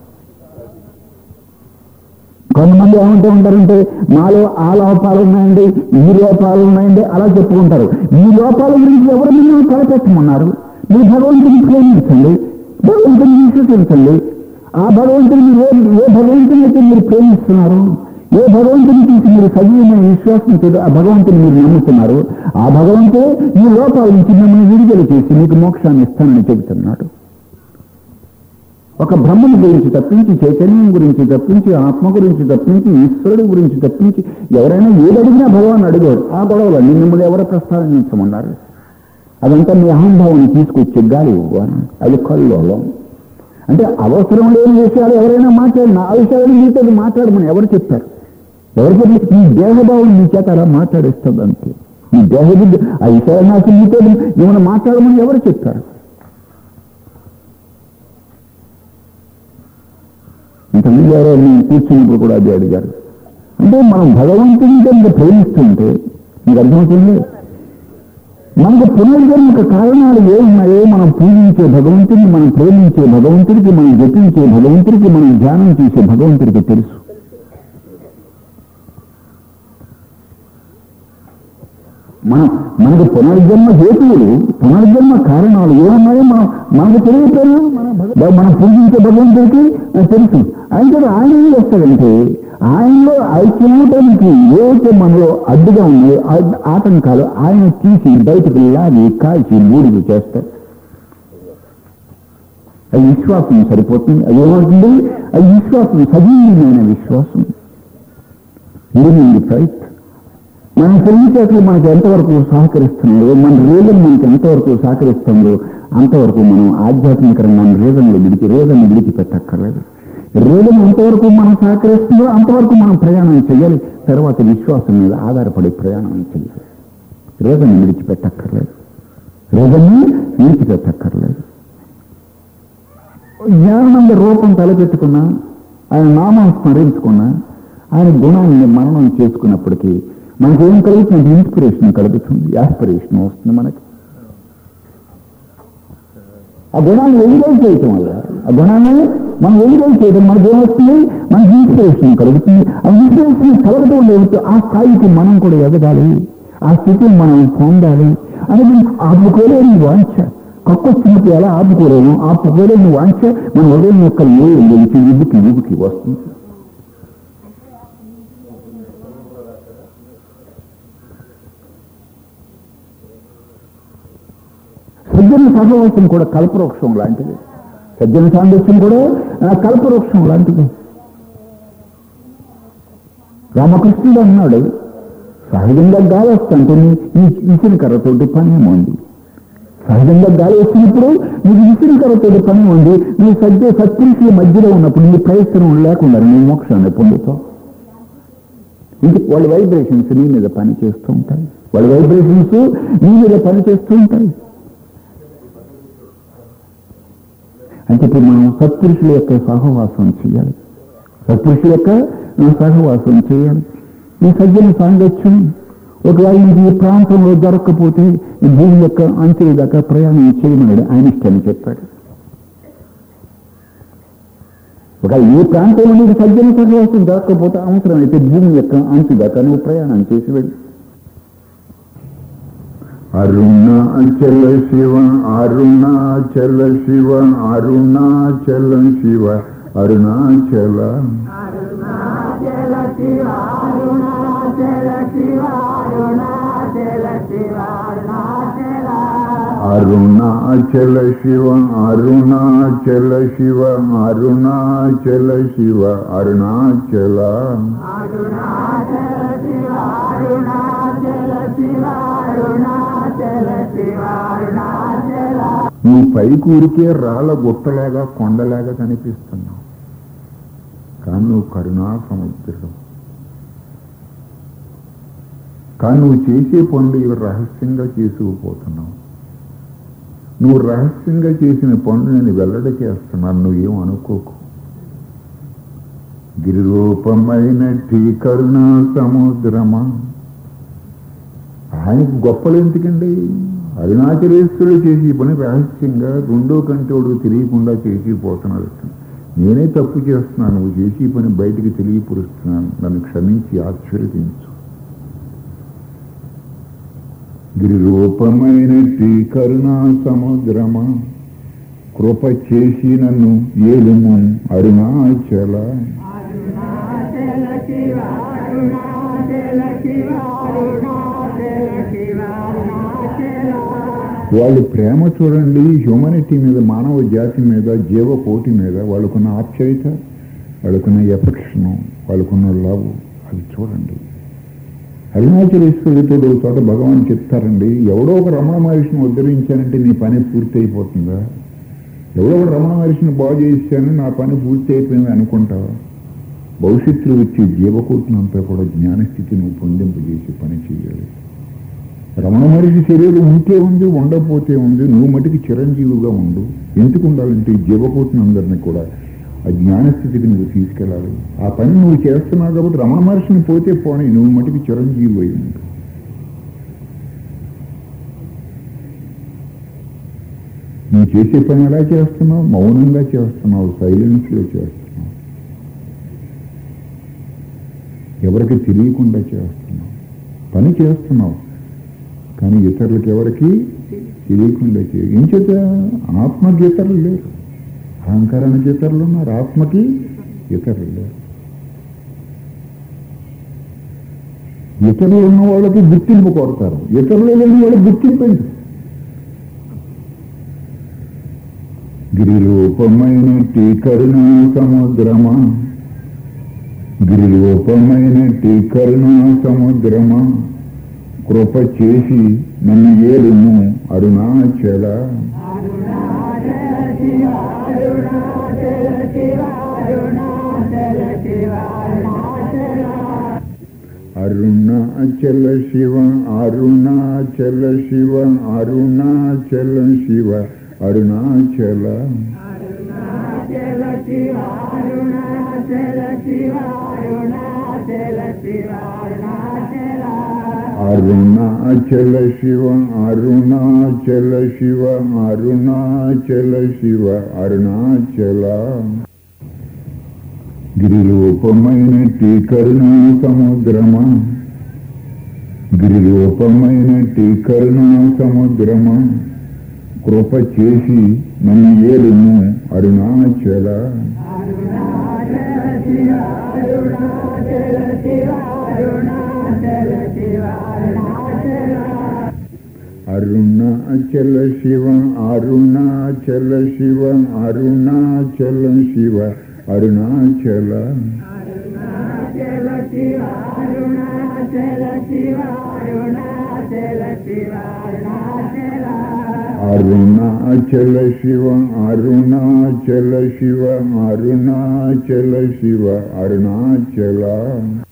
కొంతమంది ఏమంటూ ఉంటారంటే నాలో ఆ లోపాలు ఉన్నాయండి ఈ లోపాలు ఉన్నాయండి అలా చెప్పుకుంటారు ఈ లోపాల గురించి ఎవరు మిమ్మల్ని తలపెట్టమన్నారు మీరు భగవంతుని ప్రేమించండి భగవంతుని విశ్వసించండి ఆ భగవంతుని మీరు ఏ ఏ భగవంతుని అయితే మీరు ప్రేమిస్తున్నారు ఏ భగవంతుని చూసి మీరు సజీవమైన విశ్వాసం చేసి ఆ భగవంతుని మీరు నమ్ముతున్నారు ఆ భగవంతుడే ఈ లోపాల నుంచి మిమ్మల్ని విడుదల చేసి మీకు మోక్షాన్ని ఇస్తానని చెబుతున్నాడు ఒక బ్రహ్మను గురించి తప్పించి చైతన్యం గురించి తప్పించి ఆత్మ గురించి తప్పించి ఈశ్వరుడు గురించి తప్పించి ఎవరైనా ఏదడిగినా భగవాన్ అడిగాడు ఆ గొడవలో మిమ్మల్ని ఎవరు ప్రస్తావించమన్నారు అదంతా మీ అహంభావాన్ని తీసుకొచ్చి గాలి ఇవ్వాలి అది కల్లోలం అంటే అవసరం లేని విషయాలు ఎవరైనా మాట్లాడినా ఆ విషయాలు మీతో మాట్లాడమని ఎవరు చెప్పారు ఎవరు చెప్పి మీ దేహభావం మీ చేత అలా మాట్లాడేస్తుంది అంతే మీ దేహబుద్ధి ఆ విషయాలు నాకు మీతో ఏమైనా మాట్లాడమని ఎవరు చెప్పారు ఇంతమంది ఎవరో నేను కూర్చున్నప్పుడు కూడా అది అడిగారు అంటే మనం భగవంతుని కనుక ప్రేమిస్తుంటే మీకు అర్థమవుతుంది మనకు పునర్జన్మక కారణాలు ఏ ఉన్నాయో మనం పూజించే భగవంతుని మనం ప్రేమించే భగవంతుడికి మనం జపించే భగవంతుడికి మనం ధ్యానం చేసే భగవంతుడికి తెలుసు మనం మనకు పునర్జన్మ హేతువులు పునర్జన్మ కారణాలు ఏమున్నాయో మనం మనకు తెలియకపోయినా మన భగ- మనం పూజించే భగవంతుడికి తెలుసు అయితే ఆయన ఏం చేస్తాడంటే ఆయనలో ఐక్యమవటానికి ఏవైతే మనలో అడ్డుగా ఉన్నాయో ఆ- ఆటంకాలు ఆయన తీసి బయటకు లాగి కాల్చి బూడిద చేస్తారు అది విశ్వాసం సరిపోతుంది అది ఏమవుతుంది అది విశ్వాసం సజీవమైన విశ్వాసం ఇది ఫైట్ మన తెలివితేటలు మనకు ఎంతవరకు సహకరిస్తున్నాయో మన రీజన్ మనకి ఎంతవరకు సహకరిస్తుందో అంతవరకు మనం ఆధ్యాత్మిక మన రీజన్లు విడిచి రీజన్ విడిచిపెట్టక్కర్లేదు రీజన్ ఎంతవరకు మనం సహకరిస్తుందో అంతవరకు మనం ప్రయాణం చేయాలి తర్వాత విశ్వాసం మీద ఆధారపడి ప్రయాణం చేయాలి రీజన్ విడిచిపెట్టక్కర్లేదు రీజన్ని విడిచిపెట్టక్కర్లేదు జ్ఞానంద రూపం తలపెట్టుకున్నా ఆయన నామం స్మరించుకున్నా ఆయన గుణాన్ని మననం చేసుకున్నప్పటికీ మనకి ఏం కలుగుతుంది ఇన్స్పిరేషన్ కలుగుతుంది ఆస్పిరేషన్ వస్తుంది మనకి ఆ గుణాన్ని ఎంజాయ్ చేయటం వల్ల ఆ గుణాన్ని మనం ఎంజాయ్ చేయడం మనకి ఏమొస్తుంది మనకి ఇన్స్పిరేషన్ కలుగుతుంది ఆ ఇన్స్పిరేషన్ కలగటం లేదు ఆ స్థాయికి మనం కూడా ఎదగాలి ఆ స్థితిని మనం పొందాలి అనేది ఆపుకోలేని వాంఛ కక్కొచ్చినప్పుడు ఎలా ఆపుకోలేము ఆపుకోలేని వాంఛ మన ఉదయం యొక్క లేచి గెలిచి విభుకి విభుకి వస్తుంది సజ్జన సహవాసం కూడా కల్పవృక్షం లాంటిది సజ్జన సాంగత్యం కూడా ఆ, కల్పవృక్షం లాంటిది రామకృష్ణుడు అన్నాడు సహజంగా గాలి వస్తుంటే నీ ఇసిన కర్రతోటి పని ఉంది సహజంగా గాలి వచ్చినప్పుడు నీకు ఇసిన కర్రతోటి పని ఉంది నీ సజ్జ సత్పురుషుల మధ్యలో ఉన్నప్పుడు నీ ప్రయత్నం లేకుండా నీ మోక్షాన్ని పొందుతావు ఇంక వాళ్ళ వైబ్రేషన్స్ నీ మీద పని చేస్తూ ఉంటాయి వాళ్ళ వైబ్రేషన్స్ నీ మీద పని చేస్తూ ఉంటాయి అంటే ఇప్పుడు మనం సత్పురుషుల యొక్క సహవాసం చేయాలి సత్పురుషుల యొక్క సహవాసం చేయాలి ఈ సజ్జన సాంగత్యం ఒకవేళ నీకు ఈ ప్రాంతంలో దొరక్కపోతే ఈ భూమి యొక్క అంచుల దాకా ప్రయాణం చేయమన్నాడు ఐన్స్టైన్ చెప్పాడు ఒకవేళ ఈ ప్రాంతంలో నీకు సజ్జన సహవాసం దొరకకపోతే అవసరమైతే భూమి యొక్క అంచు దాకా నువ్వు ప్రయాణం చేసి వెళ్ళు అరుణాచల శివ అరుణాచల శివ అరుణాచల శివ అరుణాచల అరుణాచల శివ అరుణాచల శివ అరుణాచల శివ అరుణాచల అరుణాచల శివ అరుణాచల శివ అరుణాచల శివ అరుణాచల అరుణాచల శివ అరుణాచల శివ అరుణాచల శివ అరుణాచల నీ పైకి ఊరికే రాళ్ళ గుట్టలాగా కొండలాగా కనిపిస్తున్నావు కానీ నువ్వు కరుణా సముద్రం కానీ నువ్వు చేసే పనులు ఇవి రహస్యంగా చేసుకుపోతున్నావు నువ్వు రహస్యంగా చేసిన పనులు నేను వెల్లడి చేస్తున్నాను నువ్వేం అనుకోకు గిరిరూపమైనట్టి కరుణా సముద్రమా ఆయనకు గొప్పలు ఎందుకండి అరుణాచలేశ్వరుడు చేసి పని రహస్యంగా రెండో కంటోడు తెలియకుండా చేసి పోతున్నాడు నేనే తప్పు చేస్తున్నాను నువ్వు చేసి పని బయటికి తెలియపరుస్తున్నాను నన్ను క్షమించి ఆశీర్వదించు గిరిరూపమైనట్టి కరుణా సముద్రమా కృప చేసి నన్ను ఏలుము అరుణాచల అరుణాచల శివ అరుణాచల శివ అరుణాచల శివ అరుణాచల వాళ్ళు ప్రేమ చూడండి హ్యూమనిటీ మీద మానవ జాతి మీద జీవకోటి మీద వాళ్ళకున్న ఆప్యాయత వాళ్ళకున్న ఎఫెక్షన్ వాళ్ళకున్న లవ్ అది చూడండి అరుణాచలేశ్వరుడితో ఒక చోట భగవాన్ చెప్తారండి ఎవడో ఒక రమణ మహర్షిని ఉద్ధరించానంటే నీ పని పూర్తి అయిపోతుందా ఎవడో ఒక రమణ మహర్షిని బాగు చేశాను నా పని పూర్తి అయిపోయింది అనుకుంటావా భవిష్యత్తులో వచ్చే జీవకోటినంతా కూడా జ్ఞానస్థితి నువ్వు పొందింపజేసి పని చేయాలి రమణ మహర్షి శరీరం ఉంటే ఉంది ఉండకపోతే ఉంది నువ్వు మటుకు చిరంజీవిగా ఉండు ఎందుకు ఉండాలంటే ఈ జీవకోటిని అందరినీ కూడా ఆ జ్ఞానస్థితికి నువ్వు తీసుకెళ్ళాలి ఆ పని నువ్వు చేస్తున్నావు కాబట్టి రమణ మహర్షిని పోతే పోనీ నువ్వు మటుకు చిరంజీవి అయి ఉండు నువ్వు చేసే పని ఎలా చేస్తున్నావు మౌనంగా చేస్తున్నావు సైలెన్స్లో చేస్తున్నావు ఎవరికి తెలియకుండా చేస్తున్నావు పని చేస్తున్నావు కానీ ఇతరులకు ఎవరికి తెలియకుండా చేయ ఏం చేత ఆత్మకి ఇతరులు లేరు అహంకారానికి ఇతరులు ఉన్నారు ఆత్మకి ఇతరులు లేరు ఇతరులు ఉన్న వాళ్ళకి గుర్తింపు కోరతారు ఇతరులు లేని వాళ్ళకి గుర్తింపు ఎందుకు? గిరిరూపమైనట్టి కరుణా సముద్రమా గిరిరూపమైనట్టి కరుణా సముద్రమా కృప చేసి నన్ను ఏలుము అరుణాచల అరుణాచల శివ అరుణాచల శివ అరుణాచల శివ అరుణాచల అరుణాచల శివ అరుణాచల శివ అరుణాచల శివ అరుణాచల అరుణాచల శివ అరుణాచల శివ అరుణాచల శివ అరుణాచల అరుణాచల శివ అరుణాచల శివ అరుణాచల శివ అరుణాచల గిరిరూపమైనట్టి కరుణా సముద్రమా గిరిరూపమైనట్టి కరుణా సముద్రమా కృప చేసి నన్ను ఏలుము అరుణాచల అరుణాచల శివ అరుణాచల శివ అరుణాచల శివ అరుణాచల అరుణాచల శివ అరుణాచల శివ అరుణాచల శివ అరుణాచల అరుణాచల శివ అరుణాచల శివ అరుణాచల శివ అరుణాచల అరుణాచల శివ అరుణాచల శివ అరుణాచల శివ అరుణాచల